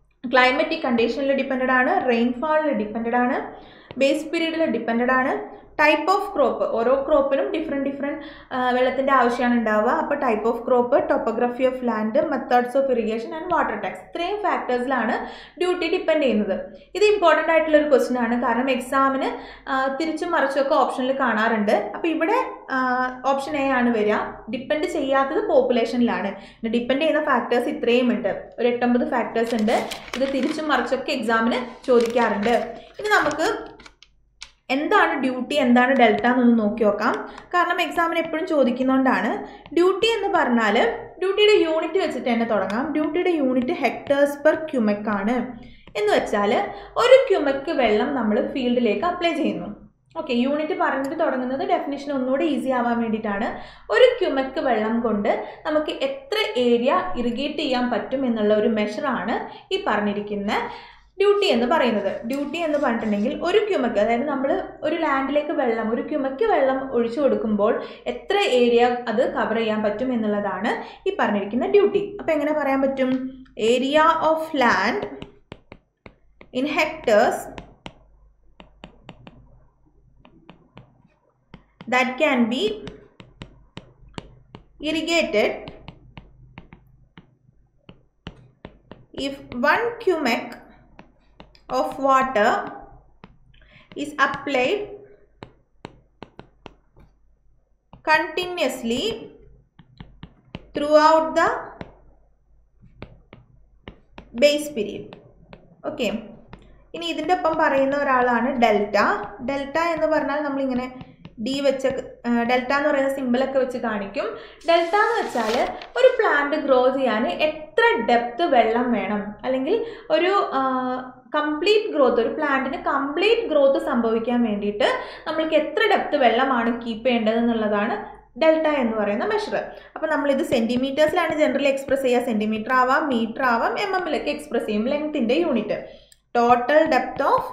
ക്ലൈമറ്റിക് കണ്ടീഷനിൽ ഡിപ്പെൻഡഡ് ആണ് റെയിൻഫാളിൽ ഡിപ്പെൻഡഡ് ആണ് ബേസ് പീരീഡിൽ ഡിപ്പെൻഡഡ് ആണ് ടൈപ്പ് ഓഫ് ക്രോപ്പ് ഓരോ ക്രോപ്പിനും ഡിഫറെൻറ്റ് ഡിഫറെൻറ്റ് വെള്ളത്തിൻ്റെ ആവശ്യമാണ് ഉണ്ടാവുക അപ്പോൾ type of crop topography of land methods of irrigation and water tax ഇത്രയും ഫാക്ടേഴ്സിലാണ് ഡ്യൂട്ടി ഡിപ്പെൻഡ് ചെയ്യുന്നത് ഇത് ഇമ്പോർട്ടൻ്റ് ആയിട്ടുള്ള ഒരു ക്വസ്റ്റ്യൻ ആണ് കാരണം എക്സാമിന് തിരിച്ചും മറിച്ചൊക്കെ ഓപ്ഷനിൽ കാണാറുണ്ട് അപ്പോൾ ഇവിടെ ഓപ്ഷൻ എ ആണ് വരിക ഡിപ്പെൻഡ് ചെയ്യാത്തത് പോപ്പുലേഷനിലാണ് ഡിപ്പെൻഡ് ചെയ്യുന്ന ഫാക്ടേഴ്സ് ഇത്രയും ഉണ്ട് ഒരു എട്ടൊമ്പത് ഫാക്ടേഴ്സ് ഉണ്ട് ഇത് തിരിച്ചും മറിച്ചൊക്കെ എക്സാമിന് ചോദിക്കാറുണ്ട് ഇനി നമുക്ക് എന്താണ് ഡ്യൂട്ടി എന്താണ് ഡെൽറ്റ എന്നൊന്ന് നോക്കി നോക്കാം കാരണം എക്സാമിന് എപ്പോഴും ചോദിക്കുന്നതുകൊണ്ടാണ് ഡ്യൂട്ടി എന്ന് പറഞ്ഞാൽ ഡ്യൂട്ടിയുടെ യൂണിറ്റ് വെച്ചിട്ട് തന്നെ തുടങ്ങാം ഡ്യൂട്ടിയുടെ യൂണിറ്റ് ഹെക്ടേഴ്സ് പെർ ക്യുമെക് ആണ് എന്ന് വെച്ചാൽ ഒരു ക്യുമെക്ക് വെള്ളം നമ്മൾ ഫീൽഡിലേക്ക് അപ്ലൈ ചെയ്യുന്നു ഓക്കെ യൂണിറ്റ് പറഞ്ഞിട്ട് തുടങ്ങുന്നത് ഡെഫിനിഷൻ ഒന്നുകൂടെ ഈസി ആവാൻ വേണ്ടിയിട്ടാണ് ഒരു ക്യുമെക്ക് വെള്ളം കൊണ്ട് നമുക്ക് എത്ര ഏരിയ ഇറിഗേറ്റ് ചെയ്യാൻ പറ്റും എന്നുള്ള ഒരു മെഷറാണ് ഈ പറഞ്ഞിരിക്കുന്ന ഡ്യൂട്ടി എന്ന് പറയുന്നത് ഡ്യൂട്ടി എന്ന് പറഞ്ഞിട്ടുണ്ടെങ്കിൽ ഒരു ക്യുമക്ക് അതായത് നമ്മൾ ഒരു ലാൻഡിലേക്ക് വെള്ളം ഒരു ക്യുമക്ക് വെള്ളം ഒഴിച്ചു കൊടുക്കുമ്പോൾ എത്ര ഏരിയ അത് കവർ ചെയ്യാൻ പറ്റും എന്നുള്ളതാണ് ഈ പറഞ്ഞിരിക്കുന്ന ഡ്യൂട്ടി അപ്പോൾ എങ്ങനെ പറയാൻ പറ്റും area of land in hectares that can be irrigated if one cubic of water is applied continuously throughout the base period okay ഇനി ഇതിൻ്റെ ഒപ്പം പറയുന്ന ഒരാളാണ് ഡെൽറ്റ ഡെൽറ്റ എന്ന് പറഞ്ഞാൽ നമ്മളിങ്ങനെ ഡി വെച്ച് ഡെൽറ്റ എന്ന് പറയുന്ന സിമ്പിളൊക്കെ വെച്ച് കാണിക്കും ഡെൽറ്റ എന്ന് വെച്ചാൽ ഒരു പ്ലാന്റ് ഗ്രോ ചെയ്യാൻ എത്ര ഡെപ്ത് വെള്ളം വേണം അല്ലെങ്കിൽ ഒരു കംപ്ലീറ്റ് ഗ്രോത്ത് ഒരു പ്ലാന്റിന് കംപ്ലീറ്റ് ഗ്രോത്ത് സംഭവിക്കാൻ വേണ്ടിയിട്ട് നമ്മൾക്ക് എത്ര ഡെപ്ത് വെള്ളമാണ് കീപ്പ് ചെയ്യേണ്ടത് എന്നുള്ളതാണ് ഡെൽറ്റ എന്ന് പറയുന്ന മെഷർ അപ്പോൾ നമ്മളിത് സെൻറ്റിമീറ്റേഴ്സിലാണ് ജനറലി എക്സ്പ്രസ് ചെയ്യുക സെൻറ്റിമീറ്റർ ആവാം മീറ്റർ ആവാം എം എമ്മിലൊക്കെ എക്സ്പ്രസ് ചെയ്യും ലെങ്ത്തിൻ്റെ unit total depth of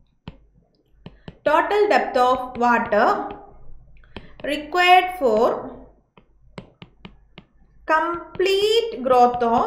total depth of water required for complete growth of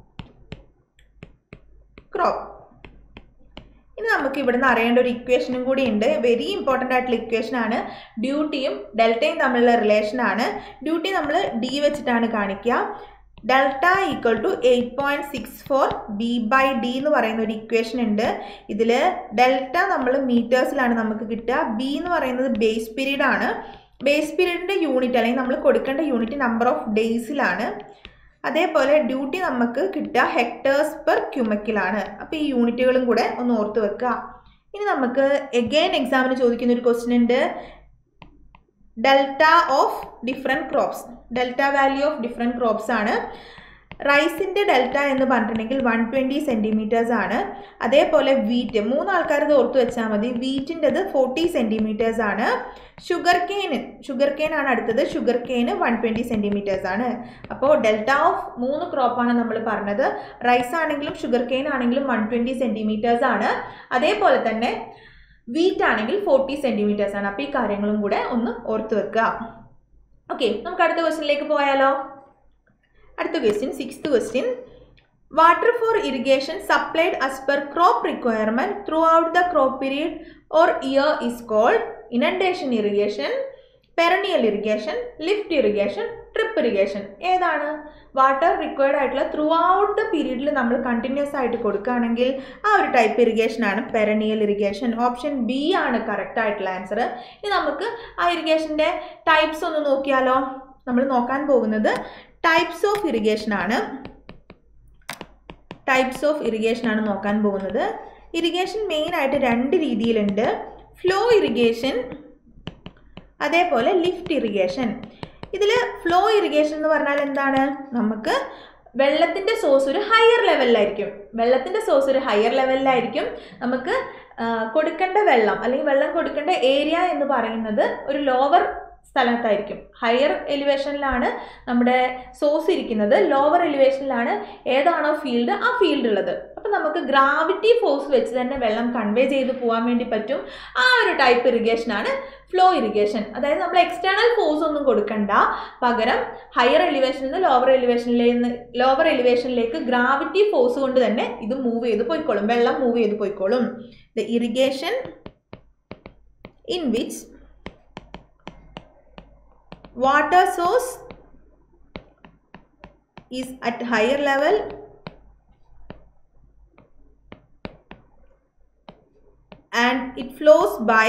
crop ഇനി നമുക്ക് ഇവിടുന്ന് അറിയേണ്ട ഒരു ഇക്വേഷനും കൂടി ഉണ്ട് വെരി ഇമ്പോർട്ടൻ്റ് ആയിട്ടുള്ള ഇക്വേഷൻ ആണ് ഡ്യൂട്ടിയും ഡെൽറ്റയും തമ്മിലുള്ള റിലേഷൻ ആണ് ഡ്യൂട്ടി നമ്മൾ ഡി വെച്ചിട്ടാണ് കാണിക്കുക delta equal to eight point six four B by D എന്ന് പറയുന്ന ഒരു ഇക്വേഷൻ ഉണ്ട് ഇതിൽ ഡെൽറ്റ നമ്മൾ മീറ്റേഴ്സിലാണ് നമുക്ക് കിട്ടുക ബി എന്ന് പറയുന്നത് ബേസ് പീരീഡ് ആണ് ബേസ് പീരീഡിൻ്റെ യൂണിറ്റ് അല്ലെങ്കിൽ നമ്മൾ കൊടുക്കേണ്ട യൂണിറ്റ് നമ്പർ ഓഫ് ഡേയ്സിലാണ് അതേപോലെ ഡ്യൂട്ടി നമുക്ക് കിട്ടുക ഹെക്ടേഴ്സ് പെർ ക്യുമക്കിലാണ് അപ്പോൾ ഈ യൂണിറ്റുകളും കൂടെ ഒന്ന് ഓർത്ത് വെക്കുക ഇനി നമുക്ക് എഗെയിൻ എക്സാമിന് ചോദിക്കുന്ന ഒരു ക്വസ്റ്റ്യൻ ഉണ്ട് delta of different crops delta value of different crops ആണ് റൈസിൻ്റെ ഡെൽറ്റ എന്ന് പറഞ്ഞിട്ടുണ്ടെങ്കിൽ വൺ ട്വൻറ്റി സെൻറ്റിമീറ്റേഴ്സ് ആണ് അതേപോലെ വീറ്റ് മൂന്ന് ആൾക്കാർ ഇത് ഓർത്ത് വെച്ചാൽ മതി വീറ്റിൻ്റെത് ഫോർട്ടി സെൻറ്റിമീറ്റേഴ്സ് ആണ് ഷുഗർ കെയിന് ഷുഗർ കെയിൻ ആണ് അടുത്തത് ഷുഗർ കെയിന് വൺ ട്വൻറ്റി സെൻറ്റിമീറ്റേഴ്സ് ആണ് അപ്പോൾ ഡെൽറ്റ ഓഫ് മൂന്ന് ക്രോപ്പാണ് നമ്മൾ പറഞ്ഞത് റൈസ് ആണെങ്കിലും ഷുഗർ കെയിൻ ആണെങ്കിലും വൺ ട്വൻറ്റി സെൻറ്റിമീറ്റേഴ്സ് ആണ് അതേപോലെ തന്നെ വീറ്റ് ആണെങ്കിൽ ഫോർട്ടി സെൻറ്റിമീറ്റേഴ്സ് ആണ് അപ്പോൾ ഈ കാര്യങ്ങളും കൂടെ ഒന്ന് ഓർത്ത് വെക്കുക ഓക്കെ നമുക്ക് അടുത്ത ക്വസ്റ്റ്യനിലേക്ക് പോയാലോ അടുത്ത question sixth question water for irrigation supplied as per crop requirement throughout the crop period or year is called inundation irrigation perennial irrigation lift irrigation drip irrigation ഏതാണ് വാട്ടർ റിക്വയർഡ് ആയിട്ടുള്ള throughout the പീരീഡിൽ നമ്മൾ continuous ആയിട്ട് കൊടുക്കുകയാണെങ്കിൽ ആ ഒരു type irrigation ആണ് perennial irrigation option B ആണ് കറക്റ്റ് ആയിട്ടുള്ള ആൻസർ ഇനി നമുക്ക് ആ ഇറിഗേഷൻ്റെ ടൈപ്സ് ഒന്ന് നോക്കിയാലോ നമ്മൾ നോക്കാൻ പോകുന്നത് ടൈപ്സ് ഓഫ് ഇറിഗേഷൻ ആണ് ടൈപ്സ് ഓഫ് ഇറിഗേഷൻ ആണ് നോക്കാൻ പോകുന്നത് ഇറിഗേഷൻ മെയിൻ ആയിട്ട് രണ്ട് രീതിയിലുണ്ട് ഫ്ലോ ഇറിഗേഷൻ അതേപോലെ ലിഫ്റ്റ് ഇറിഗേഷൻ ഇതിൽ ഫ്ലോ ഇറിഗേഷൻ എന്ന് പറഞ്ഞാൽ എന്താണ് നമുക്ക് വെള്ളത്തിൻ്റെ സോഴ്സ് ഒരു ഹയർ ലെവലിലായിരിക്കും വെള്ളത്തിൻ്റെ സോഴ്സ് ഒരു ഹയർ ലെവലിലായിരിക്കും നമുക്ക് കൊടുക്കേണ്ട വെള്ളം അല്ലെങ്കിൽ വെള്ളം കൊടുക്കേണ്ട ഏരിയ എന്ന് പറയുന്നത് ഒരു ലോവർ സ്ഥലത്തായിരിക്കും ഹയർ എലിവേഷനിലാണ് നമ്മുടെ സോഴ്സ് ഇരിക്കുന്നത് ലോവർ എലിവേഷനിലാണ് ഏതാണോ ഫീൽഡ് ആ ഫീൽഡ് ഉള്ളത് അപ്പം നമുക്ക് ഗ്രാവിറ്റി ഫോഴ്സ് വെച്ച് തന്നെ വെള്ളം കൺവേ ചെയ്ത് പോകാൻ വേണ്ടി പറ്റും ആ ഒരു ടൈപ്പ് ഇറിഗേഷനാണ് ഫ്ലോ ഇറിഗേഷൻ അതായത് നമ്മൾ എക്സ്റ്റേണൽ ഫോഴ്സ് ഒന്നും കൊടുക്കണ്ട പകരം ഹയർ എലിവേഷനിൽ നിന്ന് ലോവർ എലിവേഷനിലേക്ക് ലോവർ എലിവേഷനിലേക്ക് ഗ്രാവിറ്റി ഫോഴ്സ് കൊണ്ട് തന്നെ ഇത് മൂവ് ചെയ്ത് പോയിക്കോളും വെള്ളം മൂവ് ചെയ്ത് പോയിക്കോളും the irrigation in which water source is at higher level and it flows by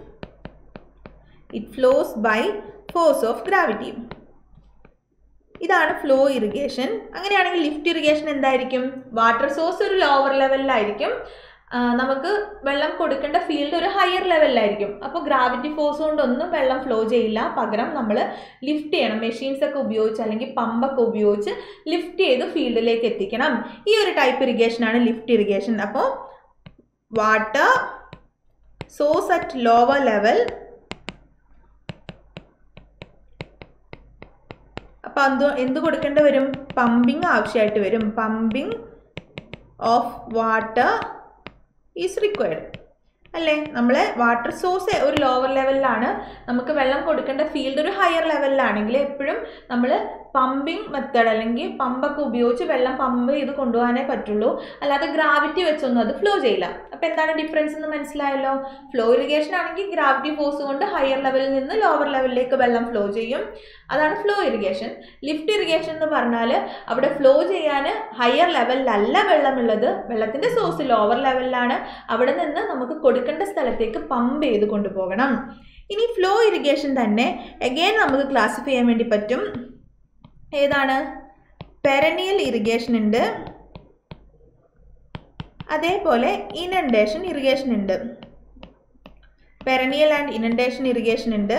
it flows by force of gravity ഇതാണ് ഫ്ലോ ഇറിഗേഷൻ അങ്ങനെയാണെങ്കിൽ ലിഫ്റ്റ് ഇറിഗേഷൻ എന്തായിരിക്കും വാട്ടർ സോഴ്സ് ഒരു ലോവർ ലെവലിലായിരിക്കും ആ, നമുക്ക് വെള്ളം കൊടുക്കേണ്ട ഫീൽഡ് ഒരു ഹയർ ലെവലിലായിരിക്കും അപ്പോൾ ഗ്രാവിറ്റി ഫോഴ്സ് കൊണ്ടൊന്നും വെള്ളം ഫ്ലോ ചെയ്യില്ല പകരം നമ്മൾ ലിഫ്റ്റ് ചെയ്യണം മെഷീൻസ് ഒക്കെ ഉപയോഗിച്ച് അല്ലെങ്കിൽ പമ്പൊക്കെ ഉപയോഗിച്ച് ലിഫ്റ്റ് ചെയ്ത് ഫീൽഡിലേക്ക് എത്തിക്കണം ഈ ഒരു ടൈപ്പ് ഇറിഗേഷനാണ് ലിഫ്റ്റ് ഇറിഗേഷൻ അപ്പോൾ water source at lower level അപ്പം എന്ത് എന്ത് കൊടുക്കേണ്ടി വരും പമ്പിങ് ആവശ്യമായിട്ട് വരും pumping of water is required അല്ലേ നമ്മൾ വാട്ടർ സോഴ്സ് ഒരു ലോവർ ലെവലിലാണ് നമുക്ക് വെള്ളം കൊടുക്കേണ്ട ഫീൽഡ് ഒരു ഹയർ ലെവലിലാണെങ്കിൽ എപ്പോഴും നമ്മൾ പമ്പിങ് മെത്തേഡ് അല്ലെങ്കിൽ പമ്പൊക്കെ ഉപയോഗിച്ച് വെള്ളം പമ്പ് ചെയ്ത് കൊണ്ടുപോകാനേ പറ്റുള്ളൂ അല്ലാതെ ഗ്രാവിറ്റി വെച്ചൊന്നും അത് ഫ്ലോ ചെയ്യില്ല അപ്പോൾ എന്താണ് ഡിഫറൻസ് എന്ന് മനസ്സിലായല്ലോ ഫ്ലോ ഇറിഗേഷൻ ആണെങ്കിൽ ഗ്രാവിറ്റി ഫോഴ്സ് കൊണ്ട് ഹയർ ലെവലിൽ നിന്ന് ലോവർ ലെവലിലേക്ക് വെള്ളം ഫ്ലോ ചെയ്യും അതാണ് ഫ്ലോ ഇറിഗേഷൻ ലിഫ്റ്റ് ഇറിഗേഷൻ എന്ന് പറഞ്ഞാൽ അവിടെ ഫ്ലോ ചെയ്യാൻ ഹയർ ലെവലിലല്ല വെള്ളമുള്ളത് വെള്ളത്തിൻ്റെ സോഴ്സ് ലോവർ ലെവലിലാണ് അവിടെ നിന്ന് നമുക്ക് കൊടുക്കേണ്ട സ്ഥലത്തേക്ക് പമ്പ് ചെയ്ത് കൊണ്ടുപോകണം ഇനി ഫ്ലോ ഇറിഗേഷൻ തന്നെ എഗെയിൻ നമുക്ക് ക്ലാസിഫൈ ചെയ്യാൻ വേണ്ടി പറ്റും ഏതാണ് പെരനിയൽ ഇറിഗേഷൻ ഉണ്ട് അതേപോലെ ഇനണ്ടേഷൻ ഇറിഗേഷൻ ഉണ്ട് പെരനിയൽ ആൻഡ് ഇനണ്ടേഷൻ ഇറിഗേഷൻ ഉണ്ട്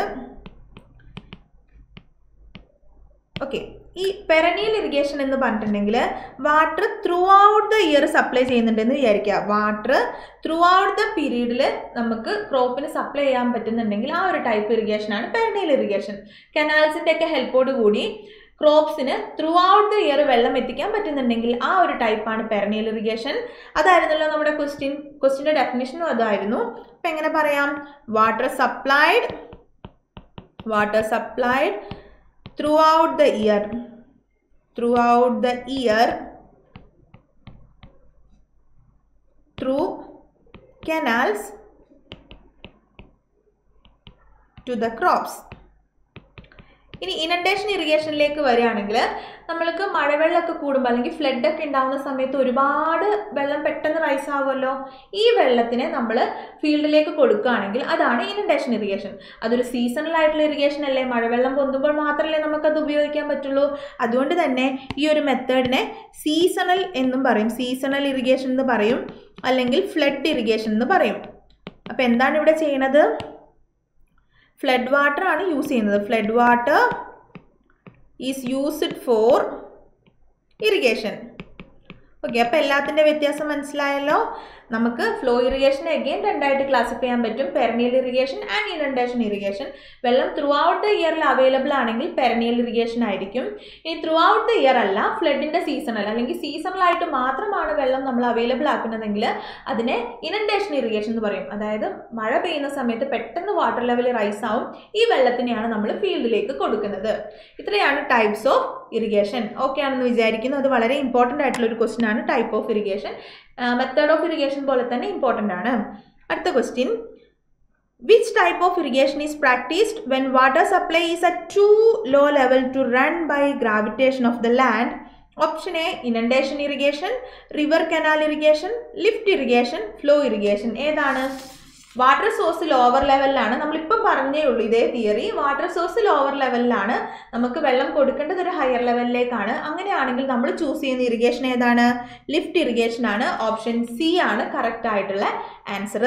ഓക്കെ ഈ പെരനിയൽ ഇറിഗേഷൻ എന്ന് പറഞ്ഞിട്ടുണ്ടെങ്കിൽ water throughout the year supply ചെയ്യുന്നുണ്ടെന്ന് വിചാരിക്കുക വാട്ടർ ത്രൂ ഔട്ട് ദ പീരീഡിൽ നമുക്ക് ക്രോപ്പിന് സപ്ലൈ ചെയ്യാൻ പറ്റുന്നുണ്ടെങ്കിൽ ആ ഒരു ടൈപ്പ് ഇറിഗേഷനാണ് പെരനിയൽ ഇറിഗേഷൻ കനാൽസിൻ്റെ ഒക്കെ ഹെൽപ്പോട് കൂടി ക്രോപ്സിന് ത്രൂ ഔട്ട് ദ ഇയർ വെള്ളം എത്തിക്കാൻ പറ്റുന്നുണ്ടെങ്കിൽ ആ ഒരു ടൈപ്പാണ് പെരനിയൽ ഇറിഗേഷൻ അതായിരുന്നല്ലോ നമ്മുടെ ക്വസ്റ്റ്യൻ ക്വസ്റ്റ്യൻ്റെ ഡെഫിനിഷനും അതായിരുന്നു അപ്പം എങ്ങനെ പറയാം water supplied water supplied throughout the year throughout the year through canals to the crops ഇനി ഇനണ്ടേഷൻ ഇറിഗേഷനിലേക്ക് വരികയാണെങ്കിൽ നമ്മൾക്ക് മഴവെള്ളമൊക്കെ കൂടുമ്പോൾ അല്ലെങ്കിൽ ഫ്ലഡൊക്കെ ഉണ്ടാകുന്ന സമയത്ത് ഒരുപാട് വെള്ളം പെട്ടെന്ന് റൈസ് ആവുമല്ലോ ഈ വെള്ളത്തിനെ നമ്മൾ ഫീൽഡിലേക്ക് കൊടുക്കുകയാണെങ്കിൽ അതാണ് ഇനണ്ടേഷൻ ഇറിഗേഷൻ അതൊരു സീസണൽ ആയിട്ടുള്ള ഇറിഗേഷൻ അല്ലേ മഴവെള്ളം പൊന്തുമ്പോൾ മാത്രമല്ലേ നമുക്കത് ഉപയോഗിക്കാൻ പറ്റുള്ളൂ അതുകൊണ്ട് തന്നെ ഈ ഒരു മെത്തേഡിനെ സീസണൽ എന്നും പറയും സീസണൽ ഇറിഗേഷൻ എന്ന് പറയും അല്ലെങ്കിൽ ഫ്ലഡ് ഇറിഗേഷൻ എന്ന് പറയും അപ്പോൾ എന്താണ് ഇവിടെ ചെയ്യണത് ഫ്ലഡ് വാട്ടർ ആണ് യൂസ് ചെയ്യുന്നത് flood water is used for irrigation okay അപ്പോൾ എല്ലാത്തിൻ്റെ വ്യത്യാസം മനസ്സിലായല്ലോ നമുക്ക് ഫ്ലോ ഇറിഗേഷൻ അഗെയിൻ രണ്ടായിട്ട് ക്ലാസിഫൈ ചെയ്യാൻ പറ്റും perennial irrigation and inundation irrigation വെള്ളം ത്രൂ ഔട്ട് ദ ഇയറിൽ അവൈലബിൾ ആണെങ്കിൽ പെരനിയൽ ഇറിഗേഷൻ ആയിരിക്കും ഇനി ത്രൂ ഔട്ട് ദ ഇയർ അല്ല ഫ്ലഡിൻ്റെ സീസണൽ അല്ലെങ്കിൽ സീസണലായിട്ട് മാത്രമാണ് വെള്ളം നമ്മൾ അവൈലബിൾ ആക്കുന്നതെങ്കിൽ അതിനെ ഇനണ്ടേഷൻ ഇറിഗേഷൻ എന്ന് പറയും അതായത് മഴ പെയ്യുന്ന സമയത്ത് പെട്ടെന്ന് വാട്ടർ ലെവൽ റൈസ് ആവും ഈ വെള്ളത്തിനെയാണ് നമ്മൾ ഫീൽഡിലേക്ക് കൊടുക്കുന്നത് ഇത്രയാണ് ടൈപ്സ് ഓഫ് ഇറിഗേഷൻ ഓക്കെ ആണെന്ന് വിചാരിക്കുന്നു അത് വളരെ ഇമ്പോർട്ടൻ്റ് ആയിട്ടുള്ള ഒരു ക്വസ്റ്റ്യൻ ആണ് type of irrigation method of irrigation പോലെ തന്നെ ഇമ്പോർട്ടൻ്റ് ആണ് അടുത്ത question which type of irrigation is practised when water supply is at too low level to run by gravitation of the land option A inundation irrigation river canal irrigation lift irrigation flow irrigation ഏതാണ് water source lower ലെവലിലാണ് നമ്മളിപ്പം പറഞ്ഞേ ഉള്ളൂ ഇതേ theory water source lower ലെവലിലാണ് നമുക്ക് വെള്ളം കൊടുക്കേണ്ടത് ഒരു ഹയർ ലെവലിലേക്കാണ് അങ്ങനെയാണെങ്കിൽ നമ്മൾ ചൂസ് ചെയ്യുന്ന ഇറിഗേഷൻ ഏതാണ് ലിഫ്റ്റ് ഇറിഗേഷൻ ആണ് ഓപ്ഷൻ സി ആണ് കറക്റ്റ് ആയിട്ടുള്ള ആൻസർ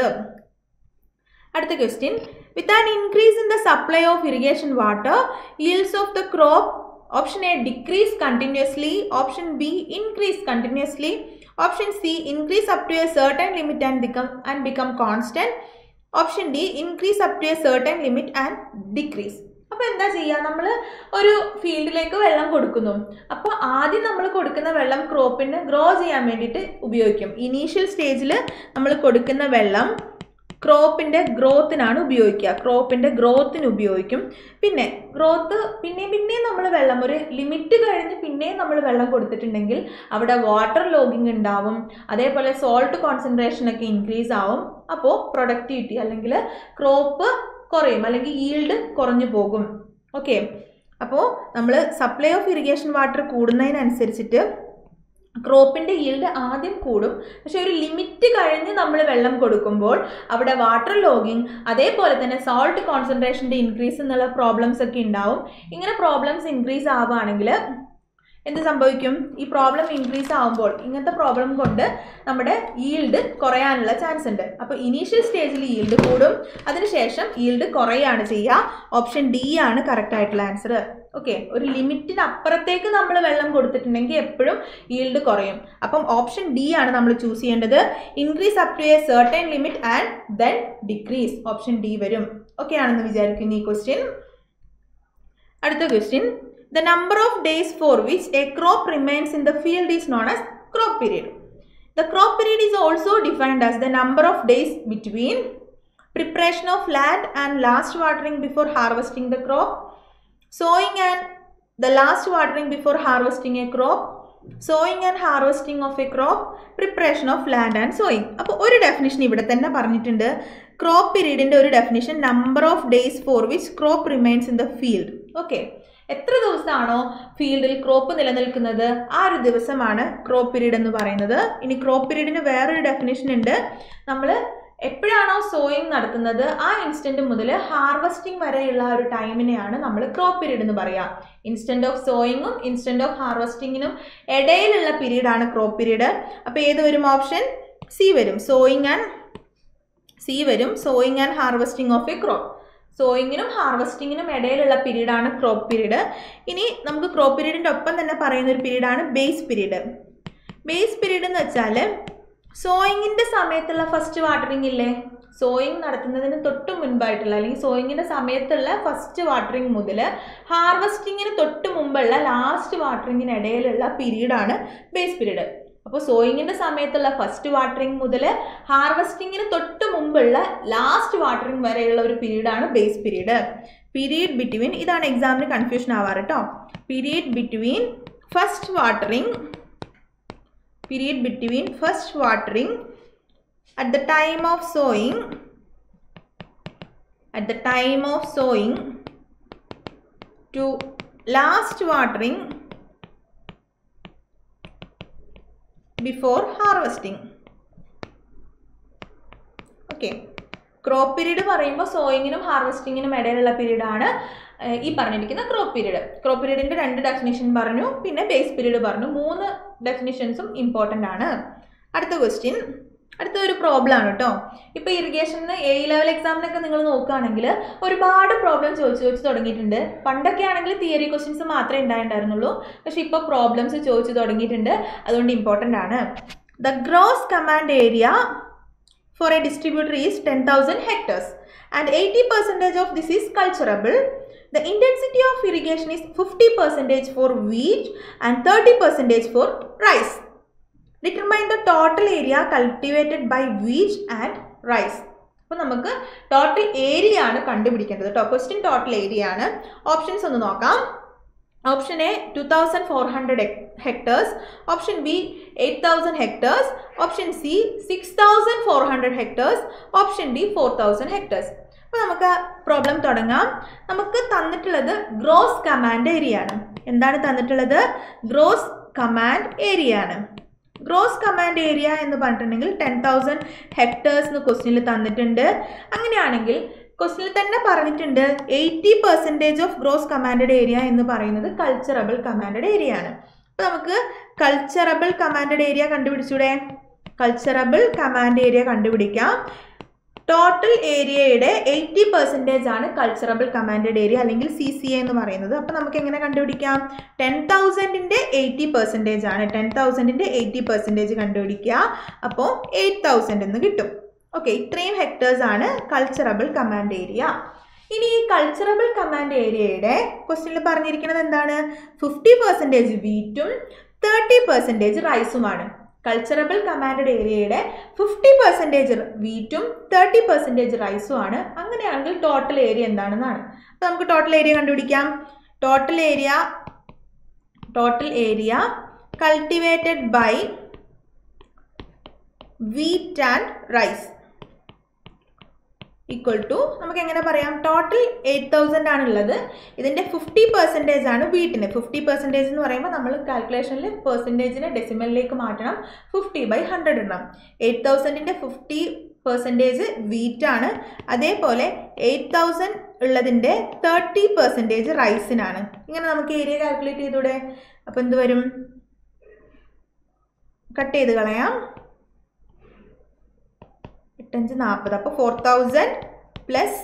അടുത്ത question with an increase in the supply of irrigation water yields of the crop option A decrease continuously option B increase continuously option C increase up to a certain limit and become and become constant option D increase up to a certain limit and decrease അപ്പോൾ എന്താ ചെയ്യുക നമ്മൾ ഒരു ഫീൽഡിലേക്ക് വെള്ളം കൊടുക്കുന്നു അപ്പോൾ ആദ്യം നമ്മൾ കൊടുക്കുന്ന വെള്ളം ക്രോപ്പിന് ഗ്രോ ചെയ്യാൻ വേണ്ടിയിട്ട് ഉപയോഗിക്കും ഇനീഷ്യൽ സ്റ്റേജിൽ നമ്മൾ കൊടുക്കുന്ന വെള്ളം ക്രോപ്പിൻ്റെ ഗ്രോത്തിനാണ് ഉപയോഗിക്കുക ക്രോപ്പിൻ്റെ ഗ്രോത്തിന് ഉപയോഗിക്കും പിന്നെ ഗ്രോത്ത് പിന്നെയും പിന്നെയും നമ്മൾ വെള്ളം ഒരു ലിമിറ്റ് കഴിഞ്ഞ് പിന്നെയും നമ്മൾ വെള്ളം കൊടുത്തിട്ടുണ്ടെങ്കിൽ അവിടെ വാട്ടർ ലോഗിങ് ഉണ്ടാവും അതേപോലെ സോൾട്ട് കോൺസെൻട്രേഷൻ ഒക്കെ ഇൻക്രീസ് ആവും അപ്പോൾ പ്രൊഡക്ടിവിറ്റി അല്ലെങ്കിൽ ക്രോപ്പ് കുറയും അല്ലെങ്കിൽ ഈൽഡ് കുറഞ്ഞു പോകും ഓക്കെ അപ്പോൾ നമ്മൾ സപ്ലൈ ഓഫ് ഇറിഗേഷൻ വാട്ടർ കൂടുന്നതിനനുസരിച്ചിട്ട് ക്രോപ്പിൻ്റെ ഈൽഡ് ആദ്യം കൂടും പക്ഷെ ഒരു ലിമിറ്റ് കഴിഞ്ഞ് നമ്മൾ വെള്ളം കൊടുക്കുമ്പോൾ അവിടെ വാട്ടർ ലോഗിങ് അതേപോലെ തന്നെ സോൾട്ട് കോൺസെൻട്രേഷൻ്റെ ഇൻക്രീസ് എന്നുള്ള പ്രോബ്ലംസ് ഒക്കെ ഉണ്ടാവും ഇങ്ങനെ പ്രോബ്ലംസ് ഇൻക്രീസ് ആവുകയാണെങ്കിൽ എന്ത് സംഭവിക്കും ഈ പ്രോബ്ലം ഇൻക്രീസ് ആവുമ്പോൾ ഇങ്ങനത്തെ പ്രോബ്ലം കൊണ്ട് നമ്മുടെ ഈൽഡ് കുറയാനുള്ള ചാൻസ് ഉണ്ട് അപ്പോൾ ഇനീഷ്യൽ സ്റ്റേജിൽ ഈൽഡ് കൂടും അതിനുശേഷം ഈൽഡ് കുറയാണ് ചെയ്യുക ഓപ്ഷൻ ഡി ആണ് കറക്റ്റ് ആയിട്ടുള്ള ആൻസർ ഓക്കെ ഒരു ലിമിറ്റിന് അപ്പുറത്തേക്ക് നമ്മൾ വെള്ളം കൊടുത്തിട്ടുണ്ടെങ്കിൽ എപ്പോഴും ഈൽഡ് കുറയും അപ്പം ഓപ്ഷൻ ഡി ആണ് നമ്മൾ ചൂസ് ചെയ്യേണ്ടത് increase up to a certain limit and then decrease option D വരും ഓക്കെ ആണെന്ന് വിചാരിക്കുന്നു ഈ ക്വസ്റ്റ്യൻ അടുത്ത question the number of days for which a crop remains in the field is known as crop period the crop period is also defined as the number of days between preparation of land and last watering before harvesting the crop sowing and the last watering before harvesting a crop sowing and harvesting of a crop preparation of land and sowing അപ്പോൾ ഒരു definition ഇവിടെ തന്നെ പറഞ്ഞിട്ടുണ്ട് crop പീരീഡിൻ്റെ ഒരു definition number of days for which crop remains in the field okay എത്ര ദിവസമാണോ ഫീൽഡിൽ ക്രോപ്പ് നിലനിൽക്കുന്നത് ആ ഒരു ദിവസമാണ് ക്രോപ്പ് പീരീഡ് എന്ന് പറയുന്നത് ഇനി ക്രോപ്പ് പീരീഡിന് വേറൊരു ഡെഫിനിഷൻ ഉണ്ട് നമ്മൾ എപ്പോഴാണോ സോയിങ് നടത്തുന്നത് ആ ഇൻസ്റ്റന്റ് മുതൽ ഹാർവസ്റ്റിംഗ് വരെയുള്ള ആ ഒരു ടൈമിനെയാണ് നമ്മൾ ക്രോപ്പ് പീരീഡ് എന്ന് പറയുക ഇൻസ്റ്റന്റ് ഓഫ് സോയിങ്ങും ഇൻസ്റ്റന്റ് ഓഫ് ഹാർവസ്റ്റിങ്ങിനും ഇടയിലുള്ള പീരീഡാണ് ക്രോപ്പ് പീരീഡ് അപ്പോൾ ഏത് വരും ഓപ്ഷൻ സി വരും സോയിങ് ആൻഡ് സി വരും sowing and harvesting of a crop സോയിങ്ങിനും ഹാർവസ്റ്റിങ്ങിനും ഇടയിലുള്ള പീരീഡാണ് ക്രോപ്പ് പീരീഡ് ഇനി നമുക്ക് ക്രോപ്പ് പീരീഡിൻ്റെ ഒപ്പം തന്നെ പറയുന്ന ഒരു പീരീഡാണ് ബേസ് പീരീഡ് ബേസ് പീരീഡ് എന്ന് വെച്ചാൽ സോയിങ്ങിൻ്റെ സമയത്തുള്ള ഫസ്റ്റ് വാട്ടറിംഗ് ഇല്ലേ സോയിങ് നടത്തുന്നതിന് തൊട്ട് മുൻപായിട്ടുള്ള അല്ലെങ്കിൽ സോയിങ്ങിൻ്റെ സമയത്തുള്ള ഫസ്റ്റ് വാട്ടറിംഗ് മുതൽ ഹാർവസ്റ്റിങ്ങിന് തൊട്ട് മുമ്പുള്ള ലാസ്റ്റ് വാട്ടറിങ്ങിന് ഇടയിലുള്ള പീരീഡാണ് ബേസ് പീരീഡ് അപ്പോൾ സോയിങ്ങിൻ്റെ സമയത്തുള്ള ഫസ്റ്റ് വാട്ടറിംഗ് മുതൽ ഹാർവസ്റ്റിങ്ങിന് തൊട്ട് മുമ്പുള്ള ലാസ്റ്റ് വാട്ടറിംഗ് വരെയുള്ള ഒരു പീരീഡാണ് ബേസ് പീരീഡ് പീരീഡ് ബിറ്റ്വീൻ ഇതാണ് എക്സാമിന് കൺഫ്യൂഷൻ ആവാറ് കേട്ടോ period between first watering period between first watering at the time of sowing at the time of sowing to last watering before harvesting okay crop period പറയുമ്പോൾ സോയിങ്ങിനും ഹാർവസ്റ്റിങ്ങിനും ഇടയിലുള്ള പീരീഡാണ് ഈ പറഞ്ഞിരിക്കുന്ന ക്രോപ്പ് പീരീഡ് ക്രോപ്പ് പീരീഡിൻ്റെ രണ്ട് ഡെഫിനേഷൻ പറഞ്ഞു പിന്നെ ബേസ് പീരീഡ് പറഞ്ഞു മൂന്ന് ഡെഫിനിഷൻസും ഇമ്പോർട്ടൻ്റ് ആണ് അടുത്ത ക്വസ്റ്റ്യൻ അടുത്ത ഒരു പ്രോബ്ലം ആണ് കേട്ടോ ഇപ്പോൾ ഇറിഗേഷന് എ ലെവൽ എക്സാമിനൊക്കെ നിങ്ങൾ നോക്കുകയാണെങ്കിൽ ഒരുപാട് പ്രോബ്ലം ചോദിച്ചു ചോദിച്ചു തുടങ്ങിയിട്ടുണ്ട് പണ്ടൊക്കെ ആണെങ്കിൽ തിയറി ക്വസ്റ്റ്യൻസ് മാത്രമേ ഉണ്ടായിട്ടുണ്ടായിരുന്നുള്ളൂ പക്ഷേ ഇപ്പോൾ പ്രോബ്ലംസ് ചോദിച്ചു തുടങ്ങിയിട്ടുണ്ട് അതുകൊണ്ട് ഇമ്പോർട്ടൻ്റ് ആണ് the gross command area for a distributor is 10,000 hectares and 80 percentage of this is culturable. The intensity of irrigation is 50 percentage for wheat and 30 percentage for rice. Determine the total area cultivated by wheat and rice. അപ്പോൾ നമുക്ക് total area ആണ് കണ്ടുപിടിക്കേണ്ടത് കേട്ടോ question total area ആണ് options ഒന്ന് നോക്കാം option A two thousand four hundred hectares option B eight thousand hectares option C six thousand four hundred hectares option D four thousand hectares അപ്പോൾ നമുക്ക് പ്രോബ്ലം തുടങ്ങാം നമുക്ക് തന്നിട്ടുള്ളത് ഗ്രോസ് കമാൻഡ് ഏരിയ ആണ് എന്താണ് തന്നിട്ടുള്ളത് ഗ്രോസ് കമാൻഡ് ഏരിയ ആണ് gross command area എന്ന് പറഞ്ഞിട്ടുണ്ടെങ്കിൽ ടെൻ തൗസൻഡ് ഹെക്ടേഴ്സ് എന്ന് ക്വസ്റ്റ്യനിൽ തന്നിട്ടുണ്ട് അങ്ങനെയാണെങ്കിൽ ക്വസ്റ്റിനിൽ തന്നെ പറഞ്ഞിട്ടുണ്ട് eighty percentage of gross commanded area എന്ന് പറയുന്നത് കൾച്ചറബിൾ കമാൻഡഡ് ഏരിയ ആണ് അപ്പോൾ നമുക്ക് കൾച്ചറബിൾ കമാൻഡഡ് ഏരിയ കണ്ടുപിടിച്ചൂടെ കൾച്ചറബിൾ കമാൻഡ് ഏരിയ കണ്ടുപിടിക്കാം ടോട്ടൽ ഏരിയയുടെ എയ്റ്റി പെർസെൻറ്റേജ് ആണ് കൾച്ചറബിൾ കമാൻഡഡ് ഏരിയ അല്ലെങ്കിൽ സി സി എന്ന് പറയുന്നത് അപ്പോൾ നമുക്ക് എങ്ങനെ കണ്ടുപിടിക്കാം ടെൻ തൗസൻഡിൻ്റെ എയ്റ്റി പെർസെൻറ്റേജ് ആണ് ടെൻ തൗസൻഡിൻ്റെ എയ്റ്റി പെർസെൻറ്റേജ് കണ്ടുപിടിക്കുക അപ്പോൾ എയ്റ്റ് തൗസൻഡ് എന്ന് കിട്ടും ഓക്കെ ഇത്രയും ഹെക്ടേഴ്സ് ആണ് കൾച്ചറബിൾ കമാൻഡ് ഏരിയ ഇനി ഈ കൾച്ചറബിൾ കമാൻഡ് ഏരിയയുടെ ക്വസ്റ്റ്യനിൽ പറഞ്ഞിരിക്കുന്നത് എന്താണ് ഫിഫ്റ്റി പെർസെൻറ്റേജ് വീറ്റും തേർട്ടി പെർസെൻറ്റേജ് റൈസുമാണ് കൾച്ചറബിൾ കമാൻഡ് ഏരിയയുടെ ഫിഫ്റ്റി പെർസെൻറ്റേജ് വീറ്റും തേർട്ടി പെർസെൻറ്റേജ് റൈസും ആണ് അങ്ങനെയാണെങ്കിൽ ടോട്ടൽ ഏരിയ എന്താണെന്നാണ് അപ്പോൾ നമുക്ക് ടോട്ടൽ ഏരിയ കണ്ടുപിടിക്കാം total area total area cultivated by wheat and rice equal to നമുക്ക് എങ്ങനെ പറയാം ടോട്ടൽ എയ്റ്റ് തൗസൻഡ് ആണ് ഉള്ളത് ഇതിൻ്റെ ഫിഫ്റ്റി പെർസെൻറ്റേജ് ആണ് വീട്ടിന് ഫിഫ്റ്റി പെർസെൻറ്റേജ് എന്ന് പറയുമ്പോൾ നമ്മൾ കാൽക്കുലേഷനിൽ പെർസെൻറ്റേജിനെ ഡെസിമലിലേക്ക് മാറ്റണം ഫിഫ്റ്റി ബൈ ഹൺഡ്രഡ് ഇടണം എയ്റ്റ് തൗസൻഡിൻ്റെ ഫിഫ്റ്റി പെർസെൻറ്റേജ് വീറ്റാണ് അതേപോലെ എയ്റ്റ് തൗസൻഡ് ഉള്ളതിൻ്റെ തേർട്ടി പെർസെൻറ്റേജ് റൈസിനാണ് ഇങ്ങനെ നമുക്ക് ഏരിയ കാൽക്കുലേറ്റ് ചെയ്തൂടെ അപ്പോൾ എന്ത് വരും കട്ട് ചെയ്ത് കളയാം എട്ടഞ്ച് നാൽപ്പത് അപ്പോൾ four thousand plus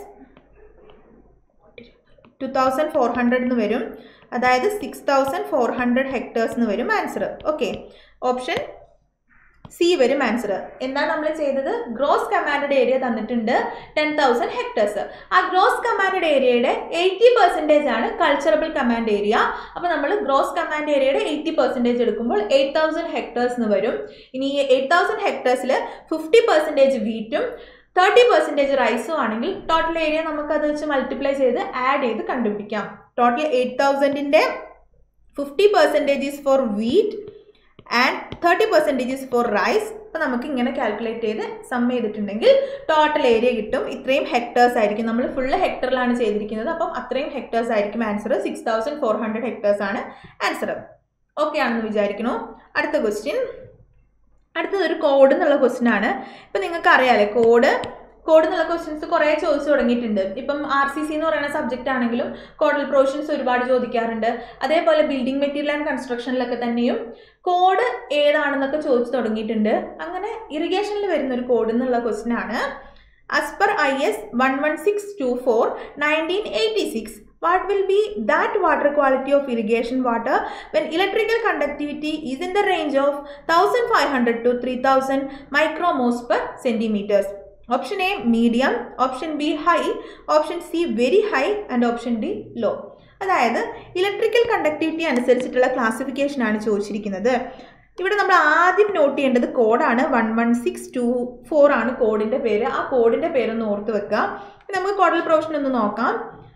two thousand four hundred എന്ന് വരും അതായത് six thousand four hundred hectares എന്ന് വരും ആൻസർ ഓക്കെ ഓപ്ഷൻ സി വരും ആൻസർ എന്താണ് നമ്മൾ ചെയ്തത് ഗ്രോസ് കമാൻഡഡ് ഏരിയ തന്നിട്ടുണ്ട് ടെൻ തൗസൻഡ് ഹെക്ടേഴ്സ് ആ ഗ്രോസ് കമാൻഡഡ് ഏരിയയുടെ എയ്റ്റി പെർസെൻറ്റേജ് ആണ് കൾച്ചറബിൾ കമാൻഡ് ഏരിയ അപ്പോൾ നമ്മൾ ഗ്രോസ് കമാൻഡ് ഏരിയയുടെ എയ്റ്റി പെർസെൻറ്റേജ് എടുക്കുമ്പോൾ എയ്റ്റ് തൗസൻഡ് ഹെക്ടേഴ്സ് എന്ന് വരും ഇനി ഈ എയ്റ്റ് തൗസൻഡ് ഹെക്ടേഴ്സിൽ ഫിഫ്റ്റി പെർസെൻറ്റേജ് വീറ്റും തേർട്ടി പെർസെൻറ്റേജ് റൈസും ആണെങ്കിൽ ടോട്ടൽ ഏരിയ നമുക്കത് വെച്ച് മൾട്ടിപ്ലൈ ചെയ്ത് ആഡ് ചെയ്ത് കണ്ടുപിടിക്കാം ടോട്ടൽ എയ്റ്റ് തൗസൻഡിൻ്റെ fifty percentage is for wheat and thirty percentage is for rice അപ്പോൾ നമുക്ക് ഇങ്ങനെ കാൽക്കുലേറ്റ് ചെയ്ത് സം ചെയ്തിട്ടുണ്ടെങ്കിൽ ടോട്ടൽ ഏരിയ കിട്ടും ഇത്രയും ഹെക്ടേഴ്സ് ആയിരിക്കും നമ്മൾ ഫുള്ള് ഹെക്ടറിലാണ് ചെയ്തിരിക്കുന്നത് അപ്പം അത്രയും ഹെക്ടേഴ്സ് ആയിരിക്കും answer six thousand four hundred hectares ആണ് ആൻസർ ഓക്കെ ആണെന്ന് വിചാരിക്കുന്നു അടുത്ത ക്വസ്റ്റ്യൻ അടുത്തത് ഒരു കോഡ് എന്നുള്ള ക്വസ്റ്റ്യൻ ആണ് ഇപ്പം നിങ്ങൾക്ക് അറിയാലേ കോഡ് കോഡ് എന്നുള്ള ക്വസ്റ്റ്യൻസ് കുറേ ചോദിച്ചു തുടങ്ങിയിട്ടുണ്ട് ഇപ്പം ആർ സി സി എന്ന് പറയുന്ന സബ്ജക്റ്റ് ആണെങ്കിലും കോഡൽ പ്രൊവിഷൻസ് ഒരുപാട് ചോദിക്കാറുണ്ട് അതേപോലെ ബിൽഡിംഗ് മെറ്റീരിയൽ ആൻഡ് കൺസ്ട്രക്ഷനിലൊക്കെ തന്നെയും കോഡ് ഏതാണെന്നൊക്കെ ചോദിച്ചു തുടങ്ങിയിട്ടുണ്ട് അങ്ങനെ ഇറിഗേഷനിൽ വരുന്ന ഒരു കോഡ് എന്നുള്ള ക്വസ്റ്റ്യൻ ആണ് as per IS 11624 1986 what will be that water quality of irrigation water when electrical conductivity is in the range of 1500 to 3000 micromos per centimeters option A medium option B high option C very high and option D low അതായത് electrical conductivity അനുസരിച്ചിട്ടുള്ള classification ആണ് ചോദിച്ചിരിക്കുന്നത് ഇവിടെ നമ്മൾ ആദ്യം note ചെയ്യേണ്ടത് കോഡാണ് one one six two four ആണ് കോഡിൻ്റെ പേര് ആ കോഡിൻ്റെ പേരൊന്ന് ഓർത്ത് വെക്കുക ഇനി നമുക്ക് കോഡൽ പ്രൊവിഷൻ ഒന്ന് നോക്കാം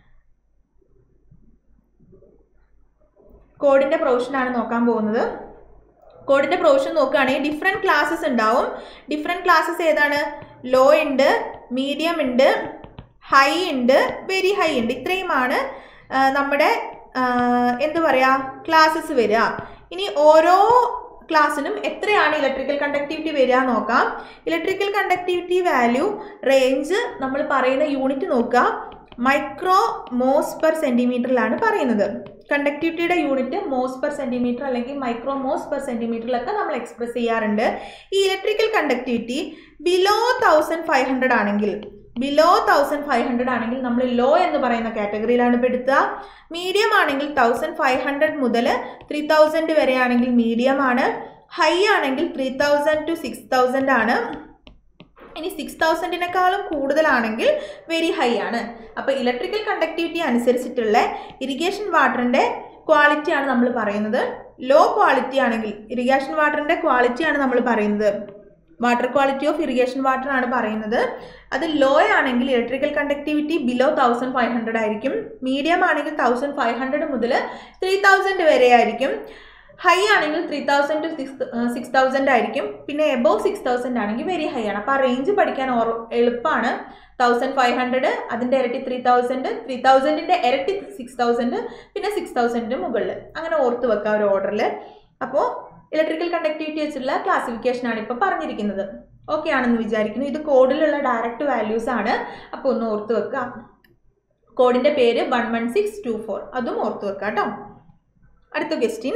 കോഡിൻ്റെ പ്രൊവിഷനാണ് നോക്കാൻ പോകുന്നത് കോഡിൻ്റെ പ്രൊവിഷൻ നോക്കുകയാണെങ്കിൽ ഡിഫറെൻറ്റ് ക്ലാസ്സസ് ഉണ്ടാവും ഡിഫറെൻറ്റ് ക്ലാസ്സസ് ഏതാണ് ലോ ഉണ്ട് മീഡിയം ഉണ്ട് ഹൈ ഉണ്ട് വെരി ഹൈ ഉണ്ട് ഇത്രയുമാണ് ആ, നമ്മുടെ ആ, എന്ത് പറയുക ക്ലാസ്സസ് വരിക ഇനി ഓരോ ക്ലാസ്സിനും എത്രയാണ് ഇലക്ട്രിക്കൽ കണ്ടക്ടിവിറ്റി വരിക നോക്കാം ഇലക്ട്രിക്കൽ കണ്ടക്ടിവിറ്റി വാല്യൂ റേഞ്ച് നമ്മൾ പറയുന്ന യൂണിറ്റ് നോക്കുക മൈക്രോ മോസ് പെർ സെൻറ്റിമീറ്ററിലാണ് പറയുന്നത് കണ്ടക്ടിവിറ്റിയുടെ യൂണിറ്റ് മോസ് പെർ സെൻറ്റിമീറ്റർ അല്ലെങ്കിൽ മൈക്രോ മോസ് പെർ സെൻറ്റിമീറ്ററിലൊക്കെ നമ്മൾ എക്സ്പ്രസ് ചെയ്യാറുണ്ട് ഈ electrical conductivity below thousand five hundred ആണെങ്കിൽ ബിലോ തൗസൻഡ് ഫൈവ് ഹൺഡ്രഡ് ആണെങ്കിൽ നമ്മൾ ലോ എന്ന് പറയുന്ന കാറ്റഗറിയിലാണ് പെടുത്തുക മീഡിയം ആണെങ്കിൽ തൗസൻഡ് ഫൈവ് ഹൺഡ്രഡ് മുതൽ ത്രീ തൗസൻഡ് വരെ ആണെങ്കിൽ മീഡിയം ആണ് ഹൈ ആണെങ്കിൽ three thousand to six thousand ആണ് ഇനി സിക്സ് തൗസൻഡിനേക്കാളും കൂടുതലാണെങ്കിൽ വെരി ഹൈ ആണ് അപ്പോൾ ഇലക്ട്രിക്കൽ കണ്ടക്ടിവിറ്റി അനുസരിച്ചിട്ടുള്ള ഇറിഗേഷൻ വാട്ടറിൻ്റെ ക്വാളിറ്റിയാണ് നമ്മൾ പറയുന്നത് ലോ ക്വാളിറ്റി ആണെങ്കിൽ ഇറിഗേഷൻ വാട്ടറിൻ്റെ ക്വാളിറ്റിയാണ് നമ്മൾ പറയുന്നത് water quality of irrigation water ആണ് പറയുന്നത് അത് ലോ ആണെങ്കിൽ electrical conductivity below thousand five hundred ആയിരിക്കും മീഡിയം ആണെങ്കിൽ തൗസൻഡ് ഫൈവ് ഹൺഡ്രഡ് മുതൽ ത്രീ തൗസൻഡ് വരെ ആയിരിക്കും ഹൈ ആണെങ്കിൽ three thousand to six six thousand ആയിരിക്കും പിന്നെ എബോവ് സിക്സ് തൗസൻഡ് ആണെങ്കിൽ വെരി ഹൈ ആണ് അപ്പോൾ ആ റേഞ്ച് പഠിക്കാൻ ഓർ എളുപ്പമാണ് തൗസൻഡ് ഫൈവ് ഹൺഡ്രഡ് അതിൻ്റെ ഇരട്ടി ത്രീ തൗസൻഡ് ത്രീ തൗസൻഡിൻ്റെ ഇരട്ടി സിക്സ് തൗസൻഡ് പിന്നെ സിക്സ് തൗസൻഡിന് മുകളിൽ അങ്ങനെ ഓർത്ത് വെക്കാം ഒരു ഓർഡറിൽ അപ്പോൾ ഇലക്ട്രിക്കൽ കണ്ടക്ടിവിറ്റി വെച്ചുള്ള ക്ലാസിഫിക്കേഷനാണ് ഇപ്പോൾ പറഞ്ഞിരിക്കുന്നത് ഓക്കെ ആണെന്ന് വിചാരിക്കുന്നു ഇത് കോഡിലുള്ള ഡയറക്റ്റ് വാല്യൂസ് ആണ് അപ്പോൾ ഒന്ന് ഓർത്ത് വെക്കുക കോഡിൻ്റെ പേര് one one six two four അതും ഓർത്ത് വെക്കുക കേട്ടോ അടുത്ത question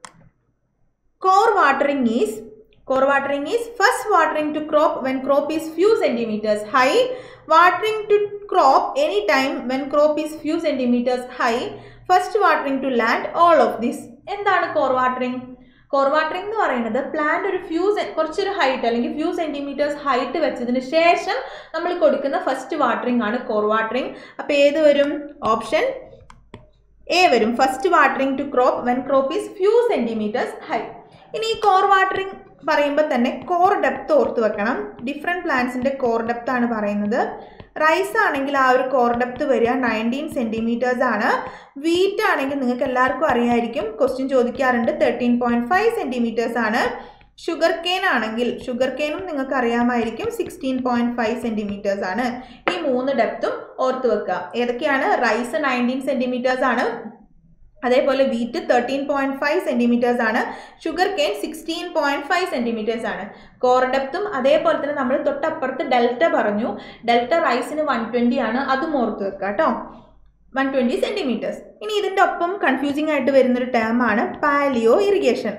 core watering is core watering is first watering to crop when crop is few centimetres high watering to crop any time when crop is few centimetres high first watering to land all of this എന്താണ് core watering core watering എന്ന് പറയുന്നത് plant ഒരു few കുറച്ചൊരു height അല്ലെങ്കിൽ few centimetres height വെച്ചതിന് ശേഷം നമ്മൾ കൊടുക്കുന്ന ഫസ്റ്റ് വാട്ടറിംഗ് ആണ് കോർ വാട്ടറിംഗ് അപ്പോൾ ഏത് വരും ഓപ്ഷൻ എ വരും first watering to crop when crop is few centimetres high ഇനി ഈ കോർ വാട്ടറിംഗ് പറയുമ്പോൾ തന്നെ കോർ ഡെപ്ത് ഓർത്ത് വെക്കണം ഡിഫറെൻറ്റ് പ്ലാന്റ്സിൻ്റെ കോർ ഡെപ്ത് ആണ് പറയുന്നത് റൈസ് ആണെങ്കിൽ ആ ഒരു കോർ ഡെപ്ത് വരിക നയൻറ്റീൻ സെൻറ്റിമീറ്റേഴ്സ് ആണ് വീറ്റ് ആണെങ്കിൽ നിങ്ങൾക്ക് എല്ലാവർക്കും അറിയായിരിക്കും ക്വസ്റ്റ്യൻ ചോദിക്കാറുണ്ട് തേർട്ടീൻ പോയിൻറ്റ് ഫൈവ് സെൻറ്റിമീറ്റേഴ്സ് ആണ് ഷുഗർ കെയിൻ ആണെങ്കിൽ ഷുഗർ കെയിനും നിങ്ങൾക്ക് അറിയാമായിരിക്കും സിക്സ്റ്റീൻ പോയിന്റ് ഫൈവ് സെന്റിമീറ്റേഴ്സ് ആണ് ഈ മൂന്ന് ഡെപ്തും ഓർത്ത് വെക്കുക ഏതൊക്കെയാണ് റൈസ് നയൻറ്റീൻ സെന്റിമീറ്റേഴ്സ് ആണ് അതേപോലെ wheat thirteen point five centimetres ആണ് sugar cane sixteen point five centimetres ആണ് കോർ ഡെപ്തും അതേപോലെ തന്നെ നമ്മൾ തൊട്ടപ്പുറത്ത് ഡെൽറ്റ പറഞ്ഞു ഡെൽറ്റ റൈസിന് വൺ ട്വൻറ്റി ആണ് അതും ഓർത്ത് വെക്കുക കേട്ടോ വൺ ട്വൻറ്റി സെൻറ്റിമീറ്റേഴ്സ് ഇനി ഇതിൻ്റെ ഒപ്പം കൺഫ്യൂസിംഗ് ആയിട്ട് വരുന്നൊരു ടേമാണ് പാലിയോ ഇറിഗേഷൻ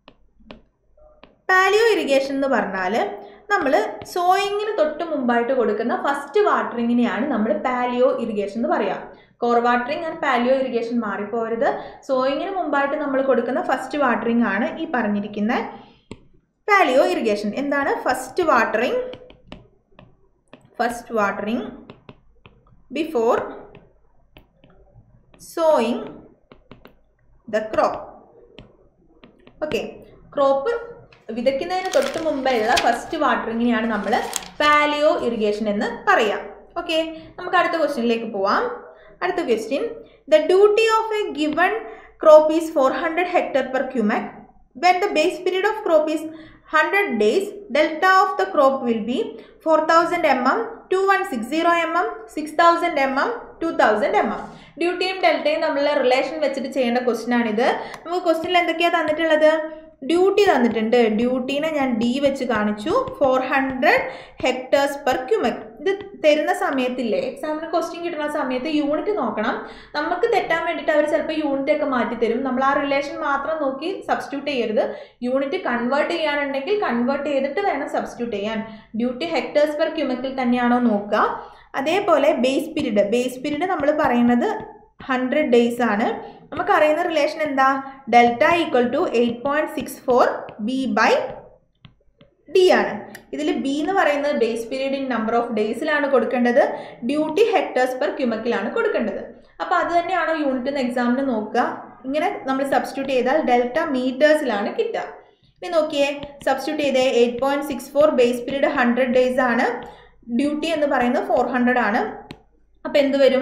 പാലിയോ ഇറിഗേഷൻ എന്ന് പറഞ്ഞാൽ നമ്മൾ സോയിങ്ങിന് തൊട്ട് മുമ്പായിട്ട് കൊടുക്കുന്ന ഫസ്റ്റ് വാട്ടറിങ്ങിനെയാണ് നമ്മൾ പാലിയോ ഇറിഗേഷൻ എന്ന് പറയുക kor watering and paleo irrigation മാറിപ്പോരുത് സോയിങ്ങിന് മുമ്പായിട്ട് നമ്മൾ കൊടുക്കുന്ന ഫസ്റ്റ് വാട്ടറിങ് ആണ് ഈ പറഞ്ഞിരിക്കുന്ന പാലിയോ ഇറിഗേഷൻ എന്താണ് first watering first watering before sowing the crop okay crop വിതയ്ക്കുന്നതിന് തൊട്ട് മുമ്പുള്ള ഫസ്റ്റ് വാട്ടറിങ്ങിനെയാണ് നമ്മൾ പാലിയോ ഇറിഗേഷൻ എന്ന് പറയാം ഓക്കെ നമുക്ക് അടുത്ത ക്വസ്റ്റ്യനിലേക്ക് പോവാം അടുത്ത question the duty of a given crop is four hundred hectare per cumec when the base period of crop is hundred days delta of the crop will be four thousand M M two one six zero M M six thousand M M two thousand M M ഡ്യൂട്ടിയും ഡെൽറ്റയും തമ്മിലുള്ള relation വെച്ചിട്ട് ചെയ്യേണ്ട question ആണിത് നമുക്ക് ക്വസ്റ്റ്യനിൽ എന്തൊക്കെയാണ് തന്നിട്ടുള്ളത് ഡ്യൂട്ടി തന്നിട്ടുണ്ട് ഡ്യൂട്ടീനെ ഞാൻ ഡി വെച്ച് കാണിച്ചു four hundred hectares per cumec ഇത് തരുന്ന സമയത്തില്ലേ എക്സാമിന് ക്വസ്റ്റ്യൻ കിട്ടുന്ന സമയത്ത് യൂണിറ്റ് നോക്കണം നമുക്ക് തെറ്റാൻ വേണ്ടിയിട്ട് അവർ ചിലപ്പോൾ യൂണിറ്റ് ഒക്കെ മാറ്റി തരും നമ്മൾ ആ റിലേഷൻ മാത്രം നോക്കി സബ്സ്റ്റിറ്റ്യൂട്ട് ചെയ്യരുത് യൂണിറ്റ് കൺവേർട്ട് ചെയ്യാനുണ്ടെങ്കിൽ കൺവേർട്ട് ചെയ്തിട്ട് വേണം സബ്സ്റ്റിറ്റ്യൂട്ട് ചെയ്യാൻ ഡ്യൂട്ടി ഹെക്ടേഴ്സ് പെർ ക്യൂമെക്കിൽ തന്നെയാണോ നോക്കുക അതേപോലെ ബേസ് പീരീഡ് ബേസ് പീരീഡ് നമ്മൾ പറയുന്നത് ഹൺഡ്രഡ് ഡേയ്സ് ആണ് നമുക്കറിയുന്ന റിലേഷൻ എന്താ delta equal to eight point six four B by D ആണ് ഇതിൽ ബി എന്ന് പറയുന്നത് base period in number of ഡേയ്സിലാണ് കൊടുക്കേണ്ടത് ഡ്യൂട്ടി ഹെക്ടേഴ്സ് പെർ ക്യുമക്കിലാണ് കൊടുക്കേണ്ടത് അപ്പോൾ അത് തന്നെയാണോ യൂണിറ്റ് എന്ന് എക്സാമിന് നോക്കുക ഇങ്ങനെ നമ്മൾ സബ്സ്റ്റിറ്റ്യൂട്ട് ചെയ്താൽ ഡെൽറ്റ മീറ്റേഴ്സിലാണ് കിട്ടുക ഇനി നോക്കിയേ സബ്സ്റ്റിറ്റ്യൂട്ട് ചെയ്തേ eight point six four base period hundred days ആണ് ഡ്യൂട്ടി എന്ന് പറയുന്നത് ഫോർ ഹൺഡ്രഡ് ആണ് അപ്പോൾ എന്ത് വരും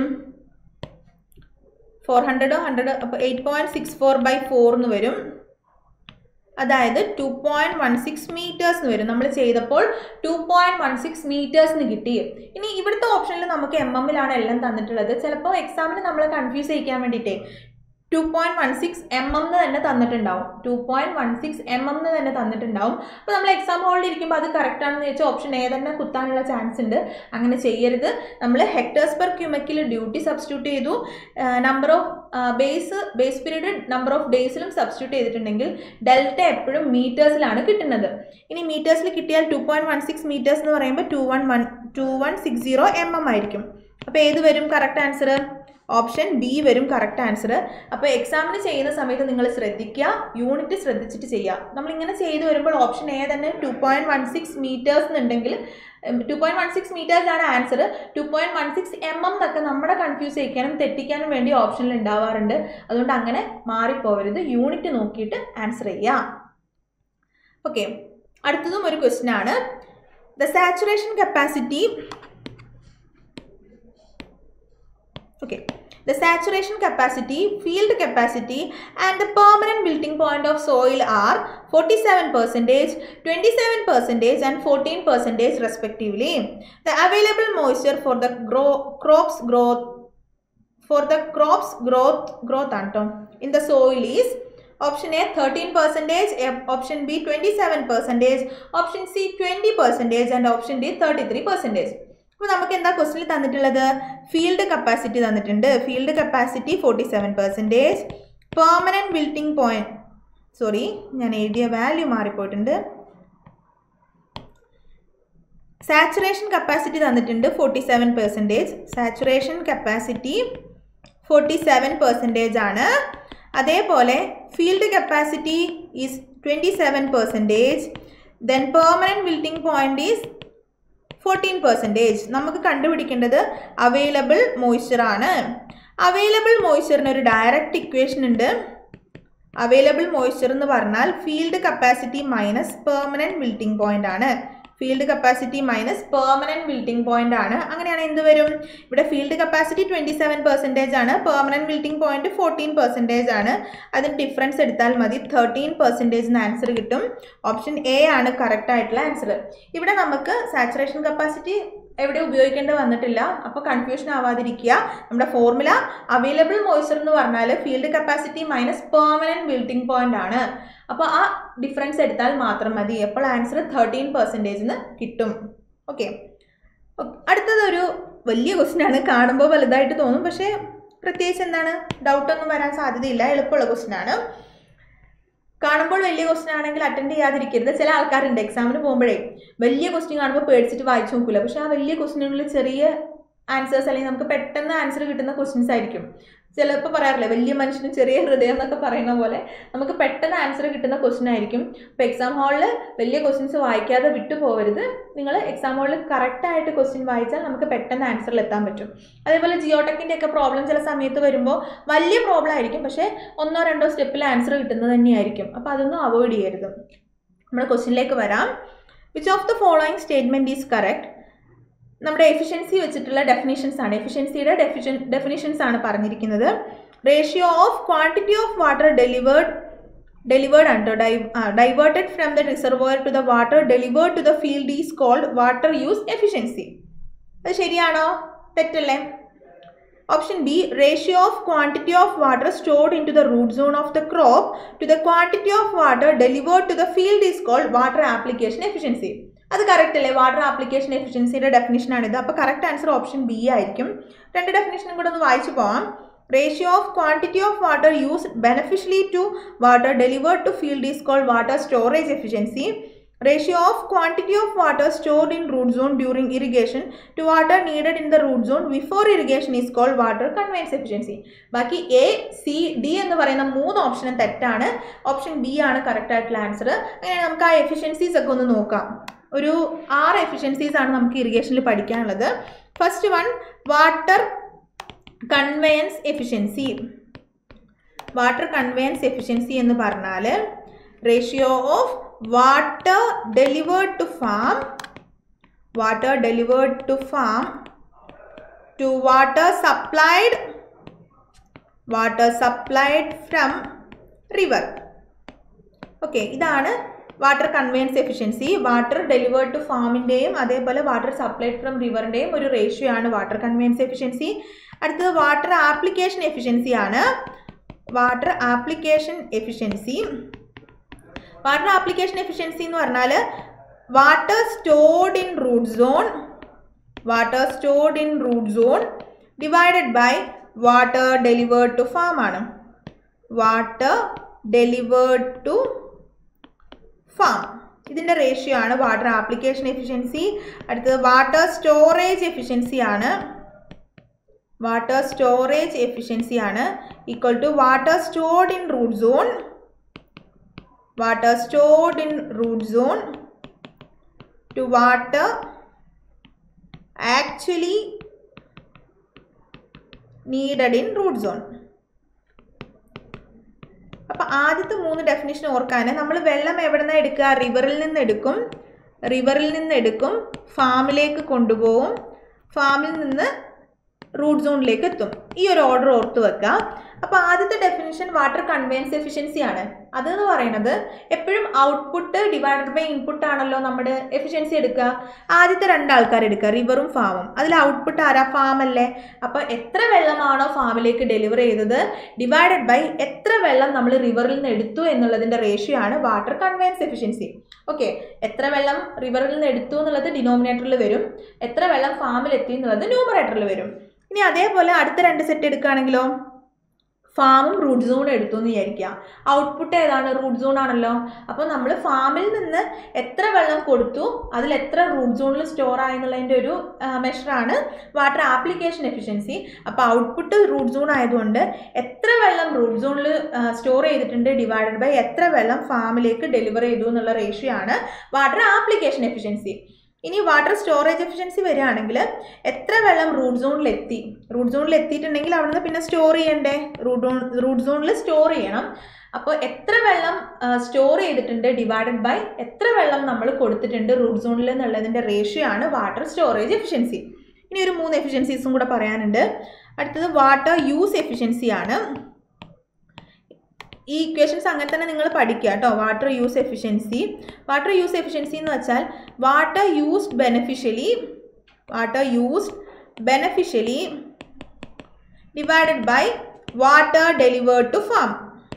ഫോർ ഹൺഡ്രഡ് ഹൺഡ്രഡ് അപ്പോൾ eight point six four by four എന്ന് വരും അതായത് two point one six metres എന്ന് വരും നമ്മൾ ചെയ്തപ്പോൾ two point one six metres എന്ന് കിട്ടി ഇനി ഇവിടുത്തെ ഓപ്ഷനിൽ നമുക്ക് എം എമ്മിലാണ് എല്ലാം തന്നിട്ടുള്ളത് ചിലപ്പോൾ എക്സാമിന് നമ്മളെ കൺഫ്യൂസ് ചെയ്യിക്കാൻ വേണ്ടിയിട്ടേ two point one six M M എന്ന് തന്നെ തന്നിട്ടുണ്ടാവും two point one six M M എന്ന് തന്നെ തന്നിട്ടുണ്ടാവും അപ്പോൾ നമ്മൾ എക്സാം ഹോളിൽ ഇരിക്കുമ്പോൾ അത് കറക്റ്റ് ആണെന്ന് ചോദിച്ചാൽ ഓപ്ഷൻ എ തന്നെ കുത്താനുള്ള ചാൻസ് ഉണ്ട് അങ്ങനെ ചെയ്യരുത് നമ്മൾ ഹെക്ടേഴ്സ് പെർ ക്യൂമെക്കിൽ ഡ്യൂട്ടി സബ്സ്റ്റിറ്റ്യൂട്ട് ചെയ്തു number of base base period number of ഡേയ്സിലും സബ്സ്റ്റിറ്റ്യൂട്ട് ചെയ്തിട്ടുണ്ടെങ്കിൽ ഡെൽറ്റ എപ്പോഴും മീറ്റേഴ്സിലാണ് കിട്ടുന്നത് ഇനി മീറ്റേഴ്സിൽ കിട്ടിയാൽ two point one six metres എന്ന് പറയുമ്പോൾ two one one two one six zero M M ആയിരിക്കും അപ്പോൾ ഏത് വരും കറക്റ്റ് ആൻസർ ഓപ്ഷൻ ബി വരും കറക്റ്റ് ആൻസർ അപ്പോൾ എക്സാമിന് ചെയ്യുന്ന സമയത്ത് നിങ്ങൾ ശ്രദ്ധിക്കുക യൂണിറ്റ് ശ്രദ്ധിച്ചിട്ട് ചെയ്യുക നമ്മളിങ്ങനെ ചെയ്തു വരുമ്പോൾ ഓപ്ഷൻ എ തന്നെ two point one six metres എന്നുണ്ടെങ്കിൽ two point one six metres ആണ് answer two point one six M M എന്നൊക്കെ നമ്മുടെ കൺഫ്യൂസ് ചെയ്യിക്കാനും തെറ്റിക്കാനും വേണ്ടി ഓപ്ഷനിൽ ഉണ്ടാവാറുണ്ട് അതുകൊണ്ട് അങ്ങനെ മാറിപ്പോവരുത് യൂണിറ്റ് നോക്കിയിട്ട് ആൻസർ ചെയ്യുക ഓക്കെ അടുത്തതും ഒരു ക്വസ്റ്റ്യൻ ആണ് the saturation capacity okay the saturation capacity field capacity and the permanent wilting point of soil are 47 percentage 27 percentage and 14 percentage respectively the available moisture for the grow crops growth for the crops growth growth anton in the soil is option a 13 percentage option b 27 percentage option c 20 percentage and option d 33 percentage അപ്പോൾ നമുക്ക് എന്താ ക്വസ്റ്റിനിൽ തന്നിട്ടുള്ളത് field capacity തന്നിട്ടുണ്ട് field capacity forty seven percentage permanent wilting point sorry ഞാൻ എഴുതിയ value മാറിപ്പോയിട്ടുണ്ട് saturation capacity തന്നിട്ടുണ്ട് forty seven percentage saturation capacity forty seven percentage ആണ് അതേപോലെ field capacity is twenty seven percentage then permanent wilting point is fourteen percentage നമുക്ക് കണ്ടുപിടിക്കേണ്ടത് available moisture ആണ് available മോയ്സ്ചറിന് ഒരു ഡയറക്റ്റ് ഇക്വേഷൻ ഉണ്ട് അവൈലബിൾ മോയ്സ്ചർ എന്ന് പറഞ്ഞാൽ field capacity minus permanent wilting point ആണ് field capacity minus permanent wilting point ആണ് അങ്ങനെയാണ് എന്ത് വരും ഇവിടെ field capacity twenty seven percentage ആണ് permanent wilting point fourteen percentage ആണ് അതിന് ഡിഫറൻസ് എടുത്താൽ മതി തേർട്ടീൻ പെർസെൻറ്റേജിന് ആൻസർ കിട്ടും ഓപ്ഷൻ എ ആണ് കറക്റ്റ് ആയിട്ടുള്ള ആൻസർ ഇവിടെ നമുക്ക് സാച്ചുറേഷൻ കപ്പാസിറ്റി എവിടെ ഉപയോഗിക്കേണ്ടി വന്നിട്ടില്ല അപ്പോൾ കൺഫ്യൂഷൻ ആവാതിരിക്കുക നമ്മുടെ ഫോർമുല അവൈലബിൾ മോയ്സ്ചർ എന്ന് പറഞ്ഞാൽ field capacity minus permanent wilting point ആണ് അപ്പോൾ ആ ഡിഫറൻസ് എടുത്താൽ മാത്രം മതി അപ്പോൾ ആൻസർ തേർട്ടീൻ പെർസെൻറ്റേജിന് കിട്ടും ഓക്കെ അടുത്തതൊരു വലിയ ക്വസ്റ്റ്യൻ ആണ് കാണുമ്പോൾ വലുതായിട്ട് തോന്നും പക്ഷേ പ്രത്യേകിച്ച് എന്താണ് ഡൗട്ടൊന്നും വരാൻ സാധ്യതയില്ല എളുപ്പമുള്ള ക്വസ്റ്റ്യൻ ആണ് കാണുമ്പോൾ വലിയ ക്വസ്റ്റ്യൻ ആണെങ്കിൽ അറ്റൻഡ് ചെയ്യാതിരിക്കരുത് ചില ആൾക്കാരുണ്ട് എക്സാമിന് പോകുമ്പോഴേ വലിയ ക്വസ്റ്റ്യൻ കാണുമ്പോൾ പേടിച്ചിട്ട് വായിച്ചു നോക്കില്ല പക്ഷേ ആ വലിയ ക്വസ്റ്റ്യനുകളിൽ ചെറിയ ആൻസേഴ്സ് അല്ലെങ്കിൽ നമുക്ക് പെട്ടെന്ന് ആൻസർ കിട്ടുന്ന ക്വസ്റ്റ്യൻസ് ആയിരിക്കും ചിലപ്പോൾ പറയാറില്ലേ വലിയ മനുഷ്യന് ചെറിയ ഹൃദയം എന്നൊക്കെ പറയുന്ന പോലെ നമുക്ക് പെട്ടെന്ന് ആൻസർ കിട്ടുന്ന ക്വസ്റ്റ്യൻ ആയിരിക്കും ഇപ്പോൾ എക്സാം ഹാളിൽ വലിയ ക്വസ്റ്റ്യൻസ് വായിക്കാതെ വിട്ടു പോകരുത് നിങ്ങൾ എക്സാം ഹാളിൽ കറക്റ്റായിട്ട് ക്വസ്റ്റ്യൻ വായിച്ചാൽ നമുക്ക് പെട്ടെന്ന് ആൻസറിൽ എത്താൻ പറ്റും അതേപോലെ ജിയോടെക്കിൻ്റെ ഒക്കെ പ്രോബ്ലം ചില സമയത്ത് വരുമ്പോൾ വലിയ പ്രോബ്ലം ആയിരിക്കും പക്ഷേ ഒന്നോ രണ്ടോ സ്റ്റെപ്പിൽ ആൻസർ കിട്ടുന്നത് തന്നെയായിരിക്കും അപ്പോൾ അതൊന്നും അവോയ്ഡ് ചെയ്യരുത് നമ്മുടെ ക്വസ്റ്റ്യനിലേക്ക് വരാം which of the following statement is correct നമ്മുടെ എഫിഷ്യൻസി വെച്ചിട്ടുള്ള ഡെഫിനിഷൻസ് ആണ് എഫിഷ്യൻസിയുടെ ഡെഫിഷൻ ഡെഫിനിഷൻസ് ആണ് പറഞ്ഞിരിക്കുന്നത് ratio of quantity of water delivered delivered ആണ് ഡൈ diverted from the reservoir to the water delivered to the field is called water use efficiency അത് ശരിയാണോ തെറ്റല്ലേ option B ratio of quantity of water stored in to the root zone of the crop to the quantity of water delivered to the field is called water application efficiency അത് correct അല്ലേ water application എഫിഷ്യൻസിയുടെ ഡെഫിനിഷനാണിത് അപ്പോൾ correct answer option B ആയിരിക്കും രണ്ട് ഡെഫിനിഷനും കൂടെ ഒന്ന് വായിച്ചു പോവാം ratio of quantity of water use beneficially to water delivered to field is called water storage efficiency ratio of quantity of water stored in root zone during irrigation to water needed in the root zone before irrigation is called water conveyance efficiency ബാക്കി A C D എന്ന് പറയുന്ന മൂന്ന് ഓപ്ഷനും തെറ്റാണ് option B ആണ് correct ആയിട്ടുള്ള answer അങ്ങനെ നമുക്ക് ആ എഫിഷ്യൻസീസ് ഒക്കെ ഒന്ന് നോക്കാം ഒരു ആറ് എഫിഷ്യൻസീസ് ആണ് നമുക്ക് ഇറിഗേഷനിൽ പഠിക്കാനുള്ളത് first one water conveyance efficiency water conveyance efficiency എന്ന് പറഞ്ഞാൽ ratio of water delivered to farm water delivered to farm to water supplied water supplied from river okay ഇതാണ് water conveyance efficiency water delivered to ഫാമിൻ്റെയും അതേപോലെ water supplied from റിവറിൻ്റെയും ഒരു ratio ആണ് water conveyance efficiency അടുത്തത് water application efficiency ആണ് water application efficiency water application efficiency എന്ന് പറഞ്ഞാൽ water stored in root zone water stored in root zone divided by water delivered to farm ആണ് water delivered to farm ഇതിൻ്റെ ratio ആണ് water application efficiency അടുത്തത് water storage efficiency ആണ് water storage efficiency ആണ് equal to water stored in root zone water stored in root zone to water actually needed in root zone അപ്പോൾ ആദ്യത്തെ മൂന്ന് definition ഓർക്കാൻ നമ്മൾ വെള്ളം എവിടെ നിന്ന് എടുക്കുക റിവറിൽ നിന്ന് എടുക്കും റിവറിൽ നിന്ന് എടുക്കും ഫാമിലേക്ക് കൊണ്ടുപോകും ഫാമിൽ നിന്ന് റൂട്ട് സോണിലേക്ക് എത്തും ഈ ഒരു ഓർഡർ ഓർത്ത് വെക്കുക അപ്പോൾ ആദ്യത്തെ ഡെഫിനിഷൻ വാട്ടർ കൺവെയൻസ് എഫിഷ്യൻസി ആണ് അതെന്ന് പറയുന്നത് എപ്പോഴും ഔട്ട്പുട്ട് ഡിവൈഡഡ് ബൈ ഇൻപുട്ട് ആണല്ലോ നമ്മുടെ എഫിഷ്യൻസി എടുക്കുക ആദ്യത്തെ രണ്ട് ആൾക്കാർ എടുക്കുക റിവറും ഫാമും അതിൽ ഔട്ട്പുട്ട് ആരാ ഫാം അല്ലേ അപ്പോൾ എത്ര വെള്ളമാണോ ഫാമിലേക്ക് ഡെലിവർ ചെയ്തത് ഡിവൈഡഡ് ബൈ എത്ര വെള്ളം നമ്മൾ റിവറിൽ നിന്ന് എടുത്തു എന്നുള്ളതിൻ്റെ റേഷ്യോ ആണ് വാട്ടർ കൺവെയൻസ് എഫിഷ്യൻസി ഓക്കെ എത്ര വെള്ളം റിവറിൽ നിന്ന് എടുത്തു എന്നുള്ളത് ഡിനോമിനേറ്ററിൽ വരും എത്ര വെള്ളം ഫാമിൽ എത്തി എന്നുള്ളത് ന്യൂമറേറ്ററിൽ വരും ഇനി അതേപോലെ അടുത്ത രണ്ട് സെറ്റ് എടുക്കുകയാണെങ്കിലോ ഫാമും റൂട്ട് സോണും എടുത്തു എന്ന് വിചാരിക്കുക ഔട്ട്പുട്ട് ഏതാണ് റൂട്ട് സോൺ ആണല്ലോ അപ്പോൾ നമ്മൾ ഫാമിൽ നിന്ന് എത്ര വെള്ളം കൊടുത്തു അതിൽ എത്ര റൂട്ട് സോണിൽ സ്റ്റോർ ആയെന്നുള്ളതിൻ്റെ ഒരു മെഷറാണ് വാട്ടർ ആപ്ലിക്കേഷൻ എഫിഷ്യൻസി അപ്പോൾ ഔട്ട്പുട്ട് റൂട്ട് സോൺ ആയതുകൊണ്ട് എത്ര വെള്ളം റൂട്ട് സോണിൽ സ്റ്റോർ ചെയ്തിട്ടുണ്ട് ഡിവൈഡഡ് ബൈ എത്ര വെള്ളം ഫാമിലേക്ക് ഡെലിവർ ചെയ്തു എന്നുള്ള റേഷ്യോ ആണ് വാട്ടർ ആപ്ലിക്കേഷൻ എഫിഷ്യൻസി ഇനി വാട്ടർ സ്റ്റോറേജ് എഫിഷ്യൻസി വരികയാണെങ്കിൽ എത്ര വെള്ളം റൂട്ട് സോണിൽ എത്തി റൂട്ട് സോണിൽ എത്തിയിട്ടുണ്ടെങ്കിൽ അവിടുന്ന് പിന്നെ സ്റ്റോർ ചെയ്യണ്ടേ റൂട്ട് റൂട്ട് സോണിൽ സ്റ്റോർ ചെയ്യണം അപ്പോൾ എത്ര വെള്ളം സ്റ്റോർ ചെയ്തിട്ടുണ്ട് ഡിവൈഡഡ് ബൈ എത്ര വെള്ളം നമ്മൾ കൊടുത്തിട്ടുണ്ട് റൂട്ട് സോണിൽ എന്നുള്ളതിൻ്റെ റേഷ്യോ ആണ് വാട്ടർ സ്റ്റോറേജ് എഫിഷ്യൻസി ഇനി ഒരു മൂന്ന് എഫിഷ്യൻസീസും കൂടെ പറയാനുണ്ട് അടുത്തത് വാട്ടർ യൂസ് എഫിഷ്യൻസി ആണ് ഈ ഇക്വേഷൻസ് അങ്ങനെ തന്നെ നിങ്ങൾ പഠിക്കുക കേട്ടോ water use efficiency water use efficiency എന്ന് വെച്ചാൽ water used beneficially water used beneficially divided by water delivered to farm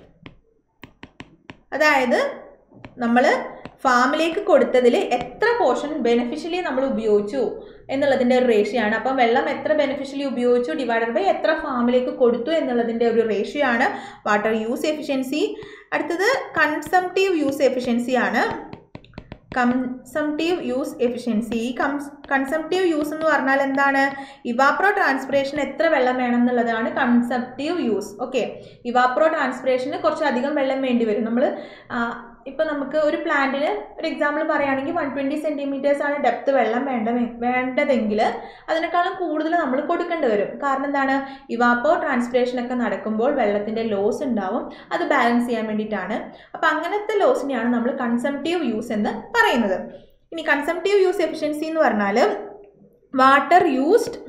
അതായത് നമ്മൾ ഫാമിലേക്ക് കൊടുത്തതിൽ എത്ര പോർഷൻ ബെനിഫിഷ്യലി നമ്മൾ ഉപയോഗിച്ചു എന്നുള്ളതിൻ്റെ ഒരു റേഷ്യോ ആണ് അപ്പം വെള്ളം എത്ര ബെനിഫിഷ്യലി ഉപയോഗിച്ചു ഡിവൈഡഡ് ബൈ എത്ര ഫാമിലേക്ക് കൊടുത്തു എന്നുള്ളതിൻ്റെ ഒരു റേഷ്യോ ആണ് വാട്ടർ യൂസ് എഫിഷ്യൻസി അടുത്തത് കൺസംപ്റ്റീവ് യൂസ് എഫിഷ്യൻസി ആണ് കൺസംപ്റ്റീവ് യൂസ് എഫിഷ്യൻസി ഈ കംസ് കൺസംപ്റ്റീവ് യൂസ് എന്ന് പറഞ്ഞാൽ എന്താണ് ഇവാപ്രോ ട്രാൻസ്പിറേഷൻ എത്ര വെള്ളം വേണം എന്നുള്ളതാണ് കൺസംപ്റ്റീവ് യൂസ് ഓക്കെ ഇവാപ്രോ ട്രാൻസ്പിറേഷന് കുറച്ച് അധികം വെള്ളം വേണ്ടി വരും നമ്മൾ ഇപ്പം നമുക്ക് ഒരു പ്ലാന്റിന് ഒരു എക്സാമ്പിൾ പറയുകയാണെങ്കിൽ വൺ ട്വൻറ്റി സെൻറ്റിമീറ്റേഴ്സ് ആണ് ഡെപ്ത് വെള്ളം വേണ്ട വേണ്ടതെങ്കിൽ അതിനേക്കാളും കൂടുതൽ നമ്മൾ കൊടുക്കേണ്ടി വരും കാരണം എന്താണ് ഇവാപ്പോ ട്രാൻസ്പിറേഷൻ ഒക്കെ നടക്കുമ്പോൾ വെള്ളത്തിൻ്റെ ലോസ് ഉണ്ടാവും അത് ബാലൻസ് ചെയ്യാൻ വേണ്ടിയിട്ടാണ് അപ്പോൾ അങ്ങനത്തെ ലോസിനെയാണ് നമ്മൾ കൺസംപ്റ്റീവ് യൂസ് എന്ന് പറയുന്നത് ഇനി കൺസംപ്റ്റീവ് യൂസ് എഫിഷ്യൻസി എന്ന് പറഞ്ഞാൽ വാട്ടർ യൂസ്ഡ്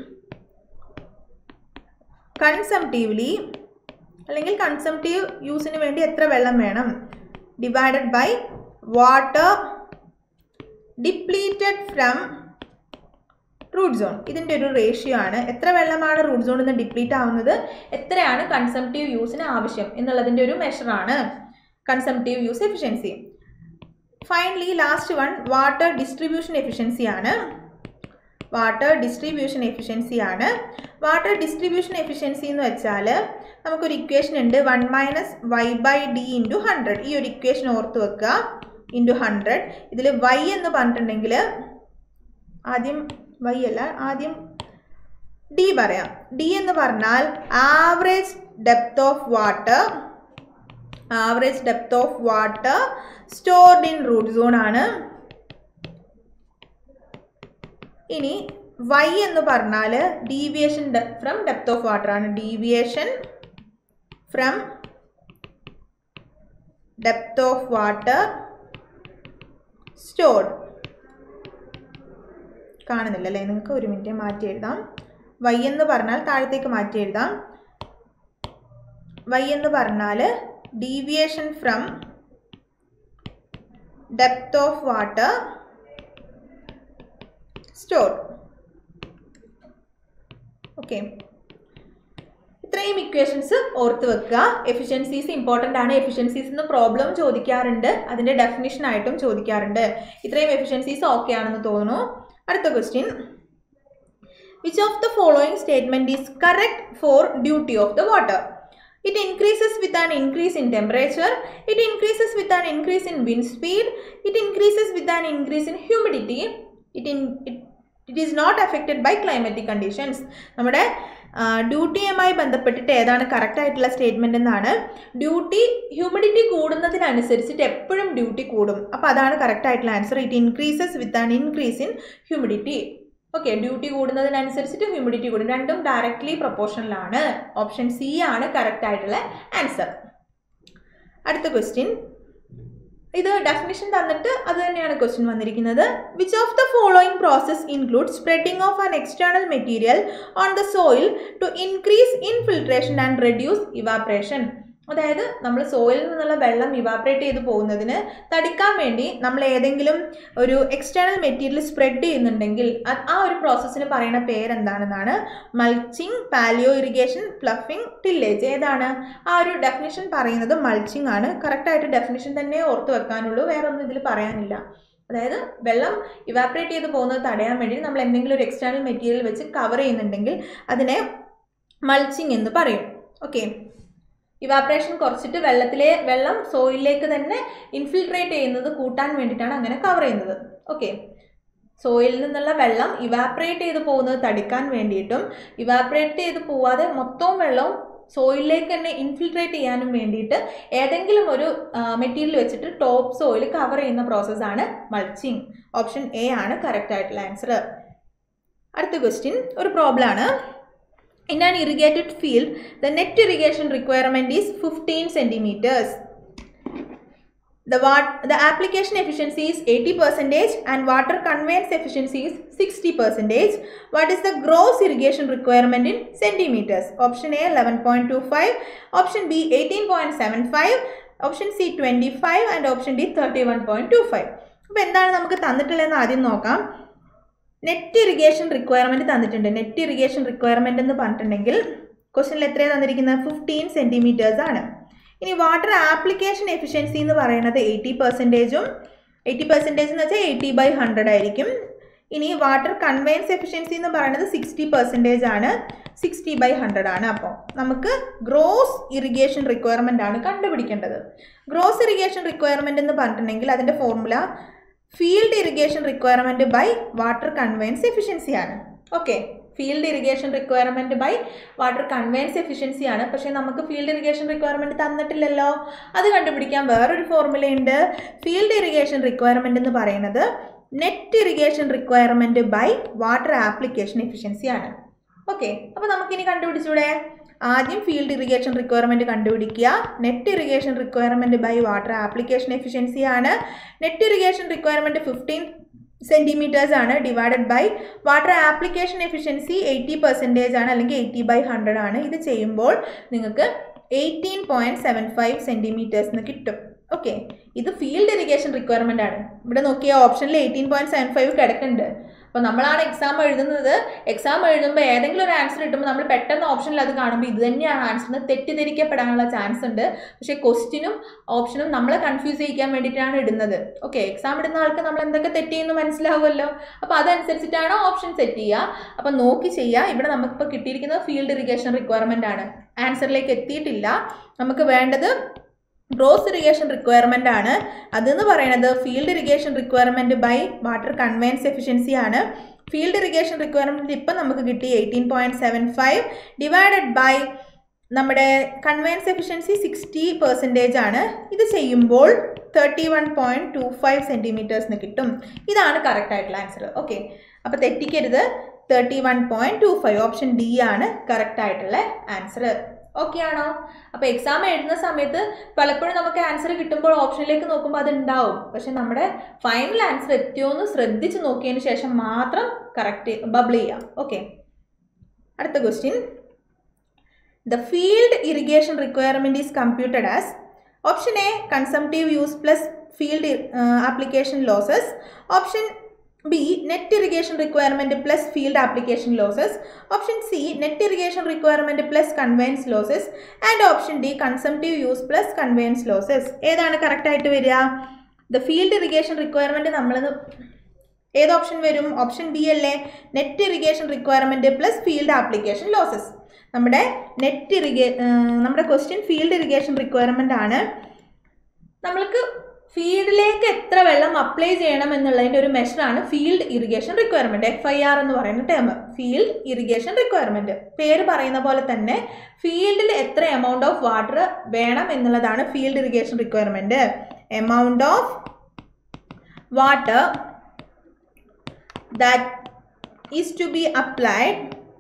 കൺസംപ്റ്റീവ്ലി അല്ലെങ്കിൽ കൺസംപ്റ്റീവ് യൂസിന് വേണ്ടി എത്ര വെള്ളം വേണം divided by water depleted from root zone ഇതിൻ്റെ ഒരു റേഷ്യോ ആണ് എത്ര വെള്ളമാണ് റൂട്ട് സോണിൽ നിന്ന് ഡിപ്ലീറ്റ് ആവുന്നത് എത്രയാണ് കൺസംപ്റ്റീവ് യൂസിന് ആവശ്യം എന്നുള്ളതിൻ്റെ ഒരു മെഷറാണ് consumptive use efficiency finally last one water distribution efficiency ആണ് വാട്ടർ ഡിസ്ട്രിബ്യൂഷൻ എഫിഷ്യൻസി ആണ് വാട്ടർ ഡിസ്ട്രിബ്യൂഷൻ എഫിഷ്യൻസി എന്ന് വെച്ചാൽ നമുക്കൊരു ഇക്വേഷൻ ഉണ്ട് one minus Y by D into hundred ഈ ഒരു ഇക്വേഷൻ ഓർത്ത് വെക്കുക ഇൻറ്റു ഹൺഡ്രഡ് ഇതിൽ വൈ എന്ന് പറഞ്ഞിട്ടുണ്ടെങ്കിൽ ആദ്യം വൈ അല്ല ആദ്യം ഡി പറയാം ഡി എന്ന് പറഞ്ഞാൽ average depth of water average depth of water stored in root zone ആണ് ഇനി വൈ എന്ന് പറഞ്ഞാൽ deviation from depth of water ആണ് deviation from depth of water stored കാണുന്നില്ല അല്ലേ നിങ്ങൾക്ക് ഒരു മിനിറ്റ് മാറ്റി എഴുതാം വൈ എന്ന് പറഞ്ഞാൽ താഴത്തേക്ക് മാറ്റി എഴുതാം വൈ എന്ന് പറഞ്ഞാൽ deviation from depth of water stored okay ഇത്രയും ഇക്വേഷൻസ് ഓർത്ത് വെക്കുക എഫിഷ്യൻസീസ് ഇമ്പോർട്ടൻ്റ് ആണ് എഫിഷ്യൻസീസ് എന്ന് പ്രോബ്ലം ചോദിക്കാറുണ്ട് അതിൻ്റെ ഡെഫിനിഷൻ ആയിട്ടും ചോദിക്കാറുണ്ട് ഇത്രയും എഫിഷ്യൻസീസ് ഓക്കെ ആണെന്ന് തോന്നുന്നു അടുത്ത question which of the following statement is correct for duty of the water It increases with an increase in temperature. It increases with an increase in wind speed. It increases with an increase in humidity. It, in, it, it is not affected by climatic conditions. നമ്മുടെ ഡ്യൂട്ടിയുമായി ബന്ധപ്പെട്ടിട്ട് ഏതാണ് correct ആയിട്ടുള്ള statement എന്നാണ് duty humidity കൂടുന്നതിനനുസരിച്ചിട്ട് എപ്പോഴും duty കൂടും അപ്പോൾ അതാണ് correct ആയിട്ടുള്ള answer it increases with an increase in humidity okay duty കൂടുന്നതിനനുസരിച്ചിട്ട് ഹ്യൂമിഡിറ്റി കൂടും രണ്ടും ഡയറക്ട്ലി പ്രൊപ്പോർഷണലാണ് ഓപ്ഷൻ സി ആണ് കറക്റ്റ് ആയിട്ടുള്ള ആൻസർ അടുത്ത ക്വസ്റ്റ്യൻ ഇത് ഡെഫിനിഷൻ തന്നിട്ട് അത് തന്നെയാണ് ക്വസ്റ്റ്യൻ വന്നിരിക്കുന്നത് which of the following process include spreading of an external material on the soil to increase infiltration and reduce evaporation അതായത് നമ്മൾ സോയിലിൽ നിന്നുള്ള വെള്ളം ഇവാപ്രേറ്റ് ചെയ്ത് പോകുന്നതിന് തടുക്കാൻ വേണ്ടി നമ്മൾ ഏതെങ്കിലും ഒരു എക്സ്റ്റേണൽ മെറ്റീരിയൽ സ്പ്രെഡ് ചെയ്യുന്നുണ്ടെങ്കിൽ ആ ഒരു പ്രോസസ്സിന് പറയുന്ന പേരെന്താണെന്നാണ് mulching paleo irrigation fluffing tillage ഏതാണ് ആ ഒരു ഡെഫിനിഷൻ പറയുന്നത് മൾച്ചിങ് ആണ് കറക്റ്റായിട്ട് ഡെഫിനിഷൻ തന്നെ ഓർത്ത് വെക്കാനുള്ളൂ വേറെ ഒന്നും ഇതിൽ പറയാനില്ല അതായത് വെള്ളം ഇവാപ്രേറ്റ് ചെയ്ത് പോകുന്നത് തടയാൻ വേണ്ടി നമ്മൾ എന്തെങ്കിലും ഒരു എക്സ്റ്റേണൽ മെറ്റീരിയൽ വെച്ച് കവർ ചെയ്യുന്നുണ്ടെങ്കിൽ അതിനെ മൾച്ചിങ് എന്ന് പറയും ഓക്കെ ഇവാപ്രേഷൻ കുറച്ചിട്ട് വെള്ളത്തിലെ വെള്ളം സോയിലിലേക്ക് തന്നെ ഇൻഫിൽട്രേറ്റ് ചെയ്യുന്നത് കൂട്ടാൻ വേണ്ടിയിട്ടാണ് അങ്ങനെ കവർ ചെയ്യുന്നത് ഓക്കെ സോയിലിൽ നിന്നുള്ള വെള്ളം ഇവാപ്രേറ്റ് ചെയ്ത് പോകുന്നത് തടുക്കാൻ വേണ്ടിയിട്ടും ഇവാപ്രേറ്റ് ചെയ്ത് പോവാതെ മൊത്തവും വെള്ളവും സോയിലിലേക്ക് തന്നെ ഇൻഫിൽട്രേറ്റ് ചെയ്യാനും വേണ്ടിയിട്ട് ഏതെങ്കിലും ഒരു മെറ്റീരിയൽ വെച്ചിട്ട് ടോപ്പ് സോയിൽ കവർ ചെയ്യുന്ന പ്രോസസ്സാണ് മൾച്ചിങ് ഓപ്ഷൻ എ ആണ് കറക്റ്റ് ആയിട്ടുള്ള ആൻസർ അടുത്ത ക്വസ്റ്റ്യൻ ഒരു പ്രോബ്ലം ആണ് in an irrigated field the net irrigation requirement is fifteen centimetres The, wat- the application efficiency is 80 percentage and water conveyance efficiency is 60 percentage. What is the gross irrigation requirement in centimeters? Option A 11.25, option B 18.75, option C 25 and option D 31.25. അപ്പോൾ എന്താണ് നമുക്ക് തന്നിട്ടുള്ളതെന്ന് ആദ്യം നോക്കാം net irrigation requirement തന്നിട്ടുണ്ട് net irrigation requirement എന്ന് പറഞ്ഞിട്ടുണ്ടെങ്കിൽ ക്വസ്റ്റനിൽ എത്രയാണ് തന്നിരിക്കുന്നത് ഫിഫ്റ്റീൻ സെൻറ്റിമീറ്റേഴ്സ് ആണ് ഇനി വാട്ടർ ആപ്ലിക്കേഷൻ എഫിഷ്യൻസി എന്ന് പറയുന്നത് എയ്റ്റി പെർസെൻറ്റേജും എയ്റ്റി പെർസെൻറ്റേജ് എന്ന് വെച്ചാൽ എയ്റ്റി ബൈ ഹൺഡ്രഡ് ആയിരിക്കും ഇനി വാട്ടർ കൺവെയൻസ് എഫിഷ്യൻസി എന്ന് പറയുന്നത് സിക്സ്റ്റി പെർസെൻറ്റേജ് ആണ് സിക്സ്റ്റി ബൈ ഹൺഡ്രഡ് ആണ് അപ്പോൾ നമുക്ക് ഗ്രോസ് ഇറിഗേഷൻ റിക്വയർമെൻ്റ് ആണ് കണ്ടുപിടിക്കേണ്ടത് ഗ്രോസ് ഇറിഗേഷൻ റിക്വയർമെൻ്റ് എന്ന് പറഞ്ഞിട്ടുണ്ടെങ്കിൽ അതിൻ്റെ formula field irrigation requirement by water conveyance efficiency ആണ് okay field irrigation requirement by water conveyance efficiency ആണ് പക്ഷേ നമുക്ക് ഫീൽഡ് ഇറിഗേഷൻ റിക്വയർമെൻറ്റ് തന്നിട്ടില്ലല്ലോ അത് കണ്ടുപിടിക്കാൻ വേറൊരു ഫോർമുലയുണ്ട് ഫീൽഡ് ഇറിഗേഷൻ റിക്വയർമെൻറ്റ് എന്ന് പറയുന്നത് net irrigation requirement by water application efficiency ആണ് ഓക്കെ അപ്പോൾ നമുക്കിനി കണ്ടുപിടിച്ചൂടെ ആദ്യം ഫീൽഡ് ഇറിഗേഷൻ റിക്വയർമെൻറ്റ് കണ്ടുപിടിക്കുക net irrigation requirement by water application efficiency ആണ് net irrigation requirement fifteen centimetres ആണ് divided by water application efficiency eighty percentage ആണ് അല്ലെങ്കിൽ എയ്റ്റി ബൈ ഹൺഡ്രഡ് ആണ് ഇത് ചെയ്യുമ്പോൾ നിങ്ങൾക്ക് eighteen point seven five centimetres എന്ന് കിട്ടും ഓക്കെ ഇത് ഫീൽഡ് ഇറിഗേഷൻ റിക്വയർമെൻ്റ് ആണ് ഇവിടെ നോക്കിയ ഓപ്ഷനിൽ എയ്റ്റീൻ പോയിൻറ്റ് സെവൻ ഫൈവ് കിടക്കുന്നുണ്ട് അപ്പോൾ നമ്മളാണ് എക്സാം എഴുതുന്നത് എക്സാം എഴുതുമ്പോൾ ഏതെങ്കിലും ഒരു ആൻസർ കിട്ടുമ്പോൾ നമ്മൾ പെട്ടെന്ന് ഓപ്ഷനിൽ അത് കാണുമ്പോൾ ഇത് തന്നെയാണ് ആൻസർ എന്ന് തെറ്റിദ്ധരിക്കപ്പെടാനുള്ള ചാൻസ് ഉണ്ട് പക്ഷേ ക്വസ്റ്റിനും ഓപ്ഷനും നമ്മളെ കൺഫ്യൂസ് ചെയ്യിക്കാൻ വേണ്ടിയിട്ടാണ് ഇടുന്നത് ഓക്കെ എക്സാം ഇടുന്ന ആൾക്ക് നമ്മൾ എന്തൊക്കെ തെറ്റിയെന്ന് മനസ്സിലാവുമല്ലോ അപ്പോൾ അതനുസരിച്ചിട്ടാണ് ഓപ്ഷൻ സെറ്റ് ചെയ്യുക അപ്പോൾ നോക്കി ചെയ്യുക ഇവിടെ നമുക്കിപ്പോൾ കിട്ടിയിരിക്കുന്നത് ഫീൽഡ് ഇറിഗേഷൻ റിക്വയർമെൻ്റ് ആണ് ആൻസറിലേക്ക് എത്തിയിട്ടില്ല നമുക്ക് വേണ്ടത് ഗ്രോസ് ഇറിഗേഷൻ റിക്വയർമെൻ്റ് ആണ് അതെന്ന് പറയുന്നത് field irrigation requirement by water conveyance efficiency ആണ് ഫീൽഡ് ഇറിഗേഷൻ റിക്വയർമെൻറ്റ് ഇപ്പം നമുക്ക് കിട്ടി eighteen point seven five divided by നമ്മുടെ കൺവെയൻസ് എഫിഷ്യൻസി സിക്സ്റ്റി പെർസെൻറ്റേജ് ആണ് ഇത് ചെയ്യുമ്പോൾ thirty one point two five സെൻറ്റിമീറ്റേഴ്സിന് കിട്ടും ഇതാണ് കറക്റ്റ് ആയിട്ടുള്ള ആൻസർ ഓക്കെ അപ്പോൾ തെറ്റിക്കരുത് thirty one point two five option D ആണ് കറക്റ്റ് ആയിട്ടുള്ള ആൻസർ ഓക്കെ ആണോ അപ്പോൾ എക്സാം എഴുതുന്ന സമയത്ത് പലപ്പോഴും നമുക്ക് ആൻസർ കിട്ടുമ്പോൾ ഓപ്ഷനിലേക്ക് നോക്കുമ്പോൾ അത് ഉണ്ടാവും പക്ഷെ നമ്മുടെ ഫൈനൽ ആൻസർ എത്തിയോ എന്ന് ശ്രദ്ധിച്ച് നോക്കിയതിന് ശേഷം മാത്രം കറക്റ്റ് ബബിൾ ചെയ്യാം ഓക്കെ അടുത്ത question the field irrigation requirement is computed as option A consumptive use plus field application losses option B net irrigation requirement plus field application losses option C net irrigation requirement plus conveyance losses and option D consumptive use plus conveyance losses ഏതാണ് കറക്റ്റായിട്ട് വരിക the field irrigation requirement നമ്മൾ ഏത് option വരും option B അല്ലേ net irrigation requirement plus field application losses നമ്മുടെ net ഇറിഗേ നമ്മുടെ ക്വസ്റ്റ്യൻ ഫീൽഡ് ഇറിഗേഷൻ റിക്വയർമെൻ്റ് ആണ് നമ്മൾക്ക് ഫീൽഡിലേക്ക് എത്ര വെള്ളം അപ്ലൈ ചെയ്യണം എന്നുള്ളതിൻ്റെ ഒരു മെഷറാണ് field irrigation requirement F I R എന്ന് പറയുന്ന ടേം ഫീൽഡ് ഇറിഗേഷൻ റിക്വയർമെൻറ്റ് പേര് പറയുന്ന പോലെ തന്നെ ഫീൽഡിൽ എത്ര എമൗണ്ട് ഓഫ് വാട്ടർ വേണം എന്നുള്ളതാണ് field irrigation requirement amount of water that is to be applied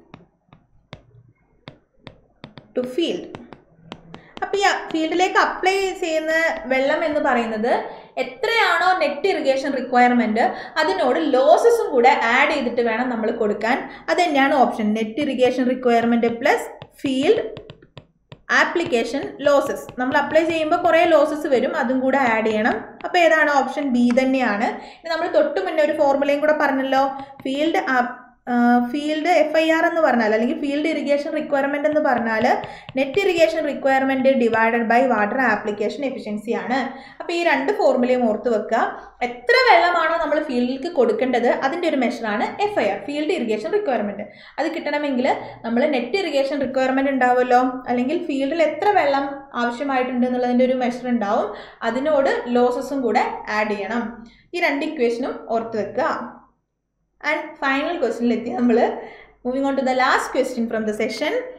to field അപ്പോൾ ഈ ഫീൽഡിലേക്ക് അപ്ലൈ ചെയ്യുന്ന വെള്ളം എന്ന് പറയുന്നത് എത്രയാണോ നെറ്റ് ഇറിഗേഷൻ റിക്വയർമെൻറ്റ് അതിനോട് ലോസസും കൂടെ ആഡ് ചെയ്തിട്ട് വേണം നമ്മൾ കൊടുക്കാൻ അത് തന്നെയാണ് option net irrigation requirement plus field application losses നമ്മൾ അപ്ലൈ ചെയ്യുമ്പോൾ കുറേ ലോസസ് വരും അതും കൂടെ ആഡ് ചെയ്യണം അപ്പോൾ ഏതാണ് ഓപ്ഷൻ ബി തന്നെയാണ് ഇനി നമ്മൾ തൊട്ട് മുന്നേ ഒരു ഫോർമുലയും കൂടെ പറഞ്ഞല്ലോ field field F I R എന്ന് പറഞ്ഞാൽ അല്ലെങ്കിൽ ഫീൽഡ് ഇറിഗേഷൻ റിക്വയർമെൻ്റ് എന്ന് പറഞ്ഞാൽ net irrigation requirement divided by water application efficiency ആണ് അപ്പോൾ ഈ രണ്ട് ഫോർമുലയും ഓർത്ത് വെക്കുക എത്ര വെള്ളമാണോ നമ്മൾ ഫീൽഡിലേക്ക് കൊടുക്കേണ്ടത് അതിൻ്റെ ഒരു മെഷറാണ് F I R field irrigation requirement അത് കിട്ടണമെങ്കിൽ നമ്മൾ നെറ്റ് ഇറിഗേഷൻ റിക്വയർമെൻറ്റ് ഉണ്ടാവുമല്ലോ അല്ലെങ്കിൽ ഫീൽഡിൽ എത്ര വെള്ളം ആവശ്യമായിട്ടുണ്ട് എന്നുള്ളതിൻ്റെ ഒരു മെഷർ ഉണ്ടാവും അതിനോട് ലോസസും കൂടെ ആഡ് ചെയ്യണം ഈ രണ്ട് ഇക്വേഷനും ഓർത്ത് വെക്കുക ആൻഡ് ഫൈനൽ ക്വസ്റ്റ്യനിലെത്തി നമ്മൾ moving on to the last question from the session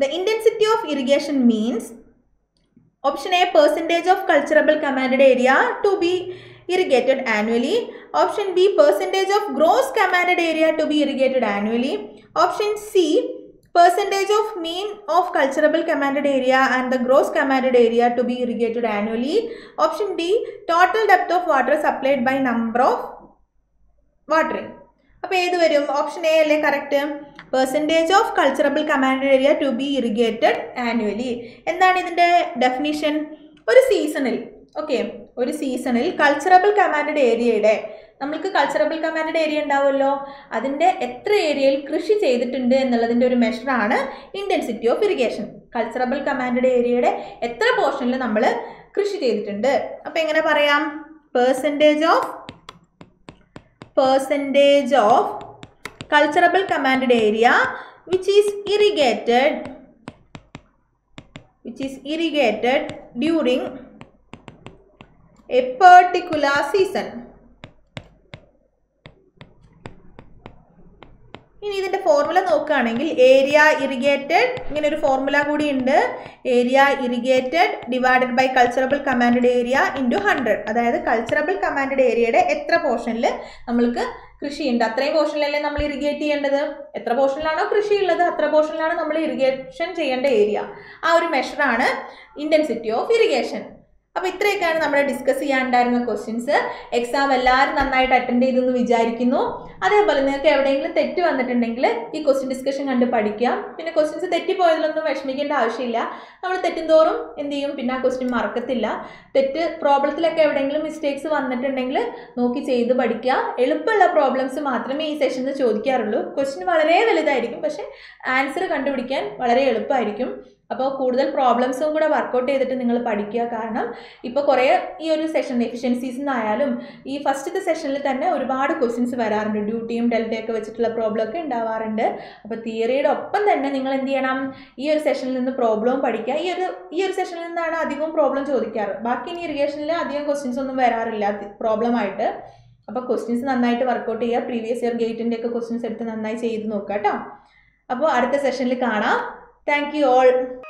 the intensity of irrigation means option A percentage of culturable commanded area to be irrigated annually option B percentage of gross commanded area to be irrigated annually option C percentage of mean of culturable commanded area and the gross commanded area to be irrigated annually. Option D, total depth of water supplied by number of watering. അപ്പോൾ ഏത് വരും option A അല്ലേ correct percentage of culturable commanded area to be irrigated annually എന്താണ് ഇതിൻ്റെ definition ഒരു സീസണിൽ okay ഒരു സീസണിൽ കൾച്ചറബിൾ കമാൻഡഡ് ഏരിയയുടെ നമ്മൾക്ക് കൾച്ചറബിൾ കമാൻഡഡ് ഏരിയ ഉണ്ടാവുമല്ലോ അതിൻ്റെ എത്ര ഏരിയയിൽ കൃഷി ചെയ്തിട്ടുണ്ട് എന്നുള്ളതിൻ്റെ ഒരു മെഷറാണ് intensity of irrigation culturable commanded ഏരിയയുടെ എത്ര പോർഷനിൽ നമ്മൾ കൃഷി ചെയ്തിട്ടുണ്ട് അപ്പോൾ എങ്ങനെ പറയാം percentage of percentage of culturable commanded area which is irrigated which is irrigated during a particular season ഇനി ഇതിൻ്റെ ഫോർമുല നോക്കുകയാണെങ്കിൽ ഏരിയ ഇറിഗേറ്റഡ് ഇങ്ങനെ ഒരു ഫോർമുല കൂടി ഉണ്ട് area irrigated divided by culturable commanded area into hundred അതായത് കൾച്ചറബിൾ കമാൻഡഡ് ഏരിയയുടെ എത്ര പോർഷനിൽ നമ്മൾക്ക് കൃഷിയുണ്ട് അത്രയും പോർഷനിലല്ലേ നമ്മൾ ഇറിഗേറ്റ് ചെയ്യേണ്ടത് എത്ര പോർഷനിലാണോ കൃഷി ഉള്ളത് അത്ര പോർഷനിലാണ് നമ്മൾ ഇറിഗേഷൻ ചെയ്യേണ്ട ഏരിയ ആ ഒരു മെഷറാണ് ഇൻറ്റൻസിറ്റി ഓഫ് ഇറിഗേഷൻ അപ്പോൾ ഇത്രയൊക്കെയാണ് നമ്മൾ ഡിസ്കസ് ചെയ്യാനുണ്ടായിരുന്ന ക്വസ്റ്റ്യൻസ് എക്സാം എല്ലാവരും നന്നായിട്ട് അറ്റൻഡ് ചെയ്തെന്ന് വിചാരിക്കുന്നു അതേപോലെ നിങ്ങൾക്ക് എവിടെയെങ്കിലും തെറ്റ് വന്നിട്ടുണ്ടെങ്കിൽ ഈ ക്വസ്റ്റ്യൻ ഡിസ്കഷൻ കണ്ട് പഠിക്കാം പിന്നെ ക്വസ്റ്റ്യൻസ് തെറ്റിപ്പോയതിലൊന്നും വിഷമിക്കേണ്ട ആവശ്യമില്ല നമ്മൾ തെറ്റുന്തോറും എന്ത് ചെയ്യും പിന്നെ ആ ക്വസ്റ്റ്യൻ മറക്കത്തില്ല തെറ്റ് പ്രോബ്ലത്തിലൊക്കെ എവിടെയെങ്കിലും മിസ്റ്റേക്സ് വന്നിട്ടുണ്ടെങ്കിൽ നോക്കി ചെയ്ത് പഠിക്കുക എളുപ്പമുള്ള പ്രോബ്ലംസ് മാത്രമേ ഈ സെഷനിൽ ചോദിക്കാറുള്ളൂ ക്വസ്റ്റ്യൻ വളരെ വലുതായിരിക്കും പക്ഷേ ആൻസർ കണ്ടുപിടിക്കാൻ വളരെ എളുപ്പമായിരിക്കും അപ്പോൾ കൂടുതൽ പ്രോബ്ലംസും കൂടെ വർക്കൗട്ട് ചെയ്തിട്ട് നിങ്ങൾ പഠിക്കുക കാരണം ഇപ്പോൾ കുറേ ഈ ഒരു സെഷൻ എഫിഷ്യൻസീസ് നിന്നായാലും ഈ ഫസ്റ്റത്തെ സെഷനിൽ തന്നെ ഒരുപാട് ക്വസ്റ്റ്യൻസ് വരാറുണ്ട് ഡ്യൂട്ടിയും ഡെൽറ്റയൊക്കെ വെച്ചിട്ടുള്ള പ്രോബ്ലം ഒക്കെ ഉണ്ടാവാറുണ്ട് അപ്പോൾ തിയറിയുടെ ഒപ്പം തന്നെ നിങ്ങൾ എന്ത് ചെയ്യണം ഈ ഒരു സെഷനിൽ നിന്ന് പ്രോബ്ലവും പഠിക്കുക ഈ ഒരു ഈ ഒരു സെഷനിൽ നിന്നാണ് അധികവും പ്രോബ്ലം ചോദിക്കാറ് ബാക്കി ഇനി ഇറിഗേഷനിൽ അധികം ക്വസ്റ്റ്യൻസ് ഒന്നും വരാറില്ല പ്രോബ്ലമായിട്ട് അപ്പോൾ ക്വസ്റ്റ്യൻസ് നന്നായിട്ട് വർക്കൗട്ട് ചെയ്യുക പ്രീവിയസ് ഇയർ ഗേറ്റിൻ്റെ ഒക്കെ ക്വസ്റ്റ്യൻസ് എടുത്ത് നന്നായി ചെയ്ത് നോക്കുക കേട്ടോ അപ്പോൾ അടുത്ത സെഷനിൽ കാണാം താങ്ക് യു ഓൾ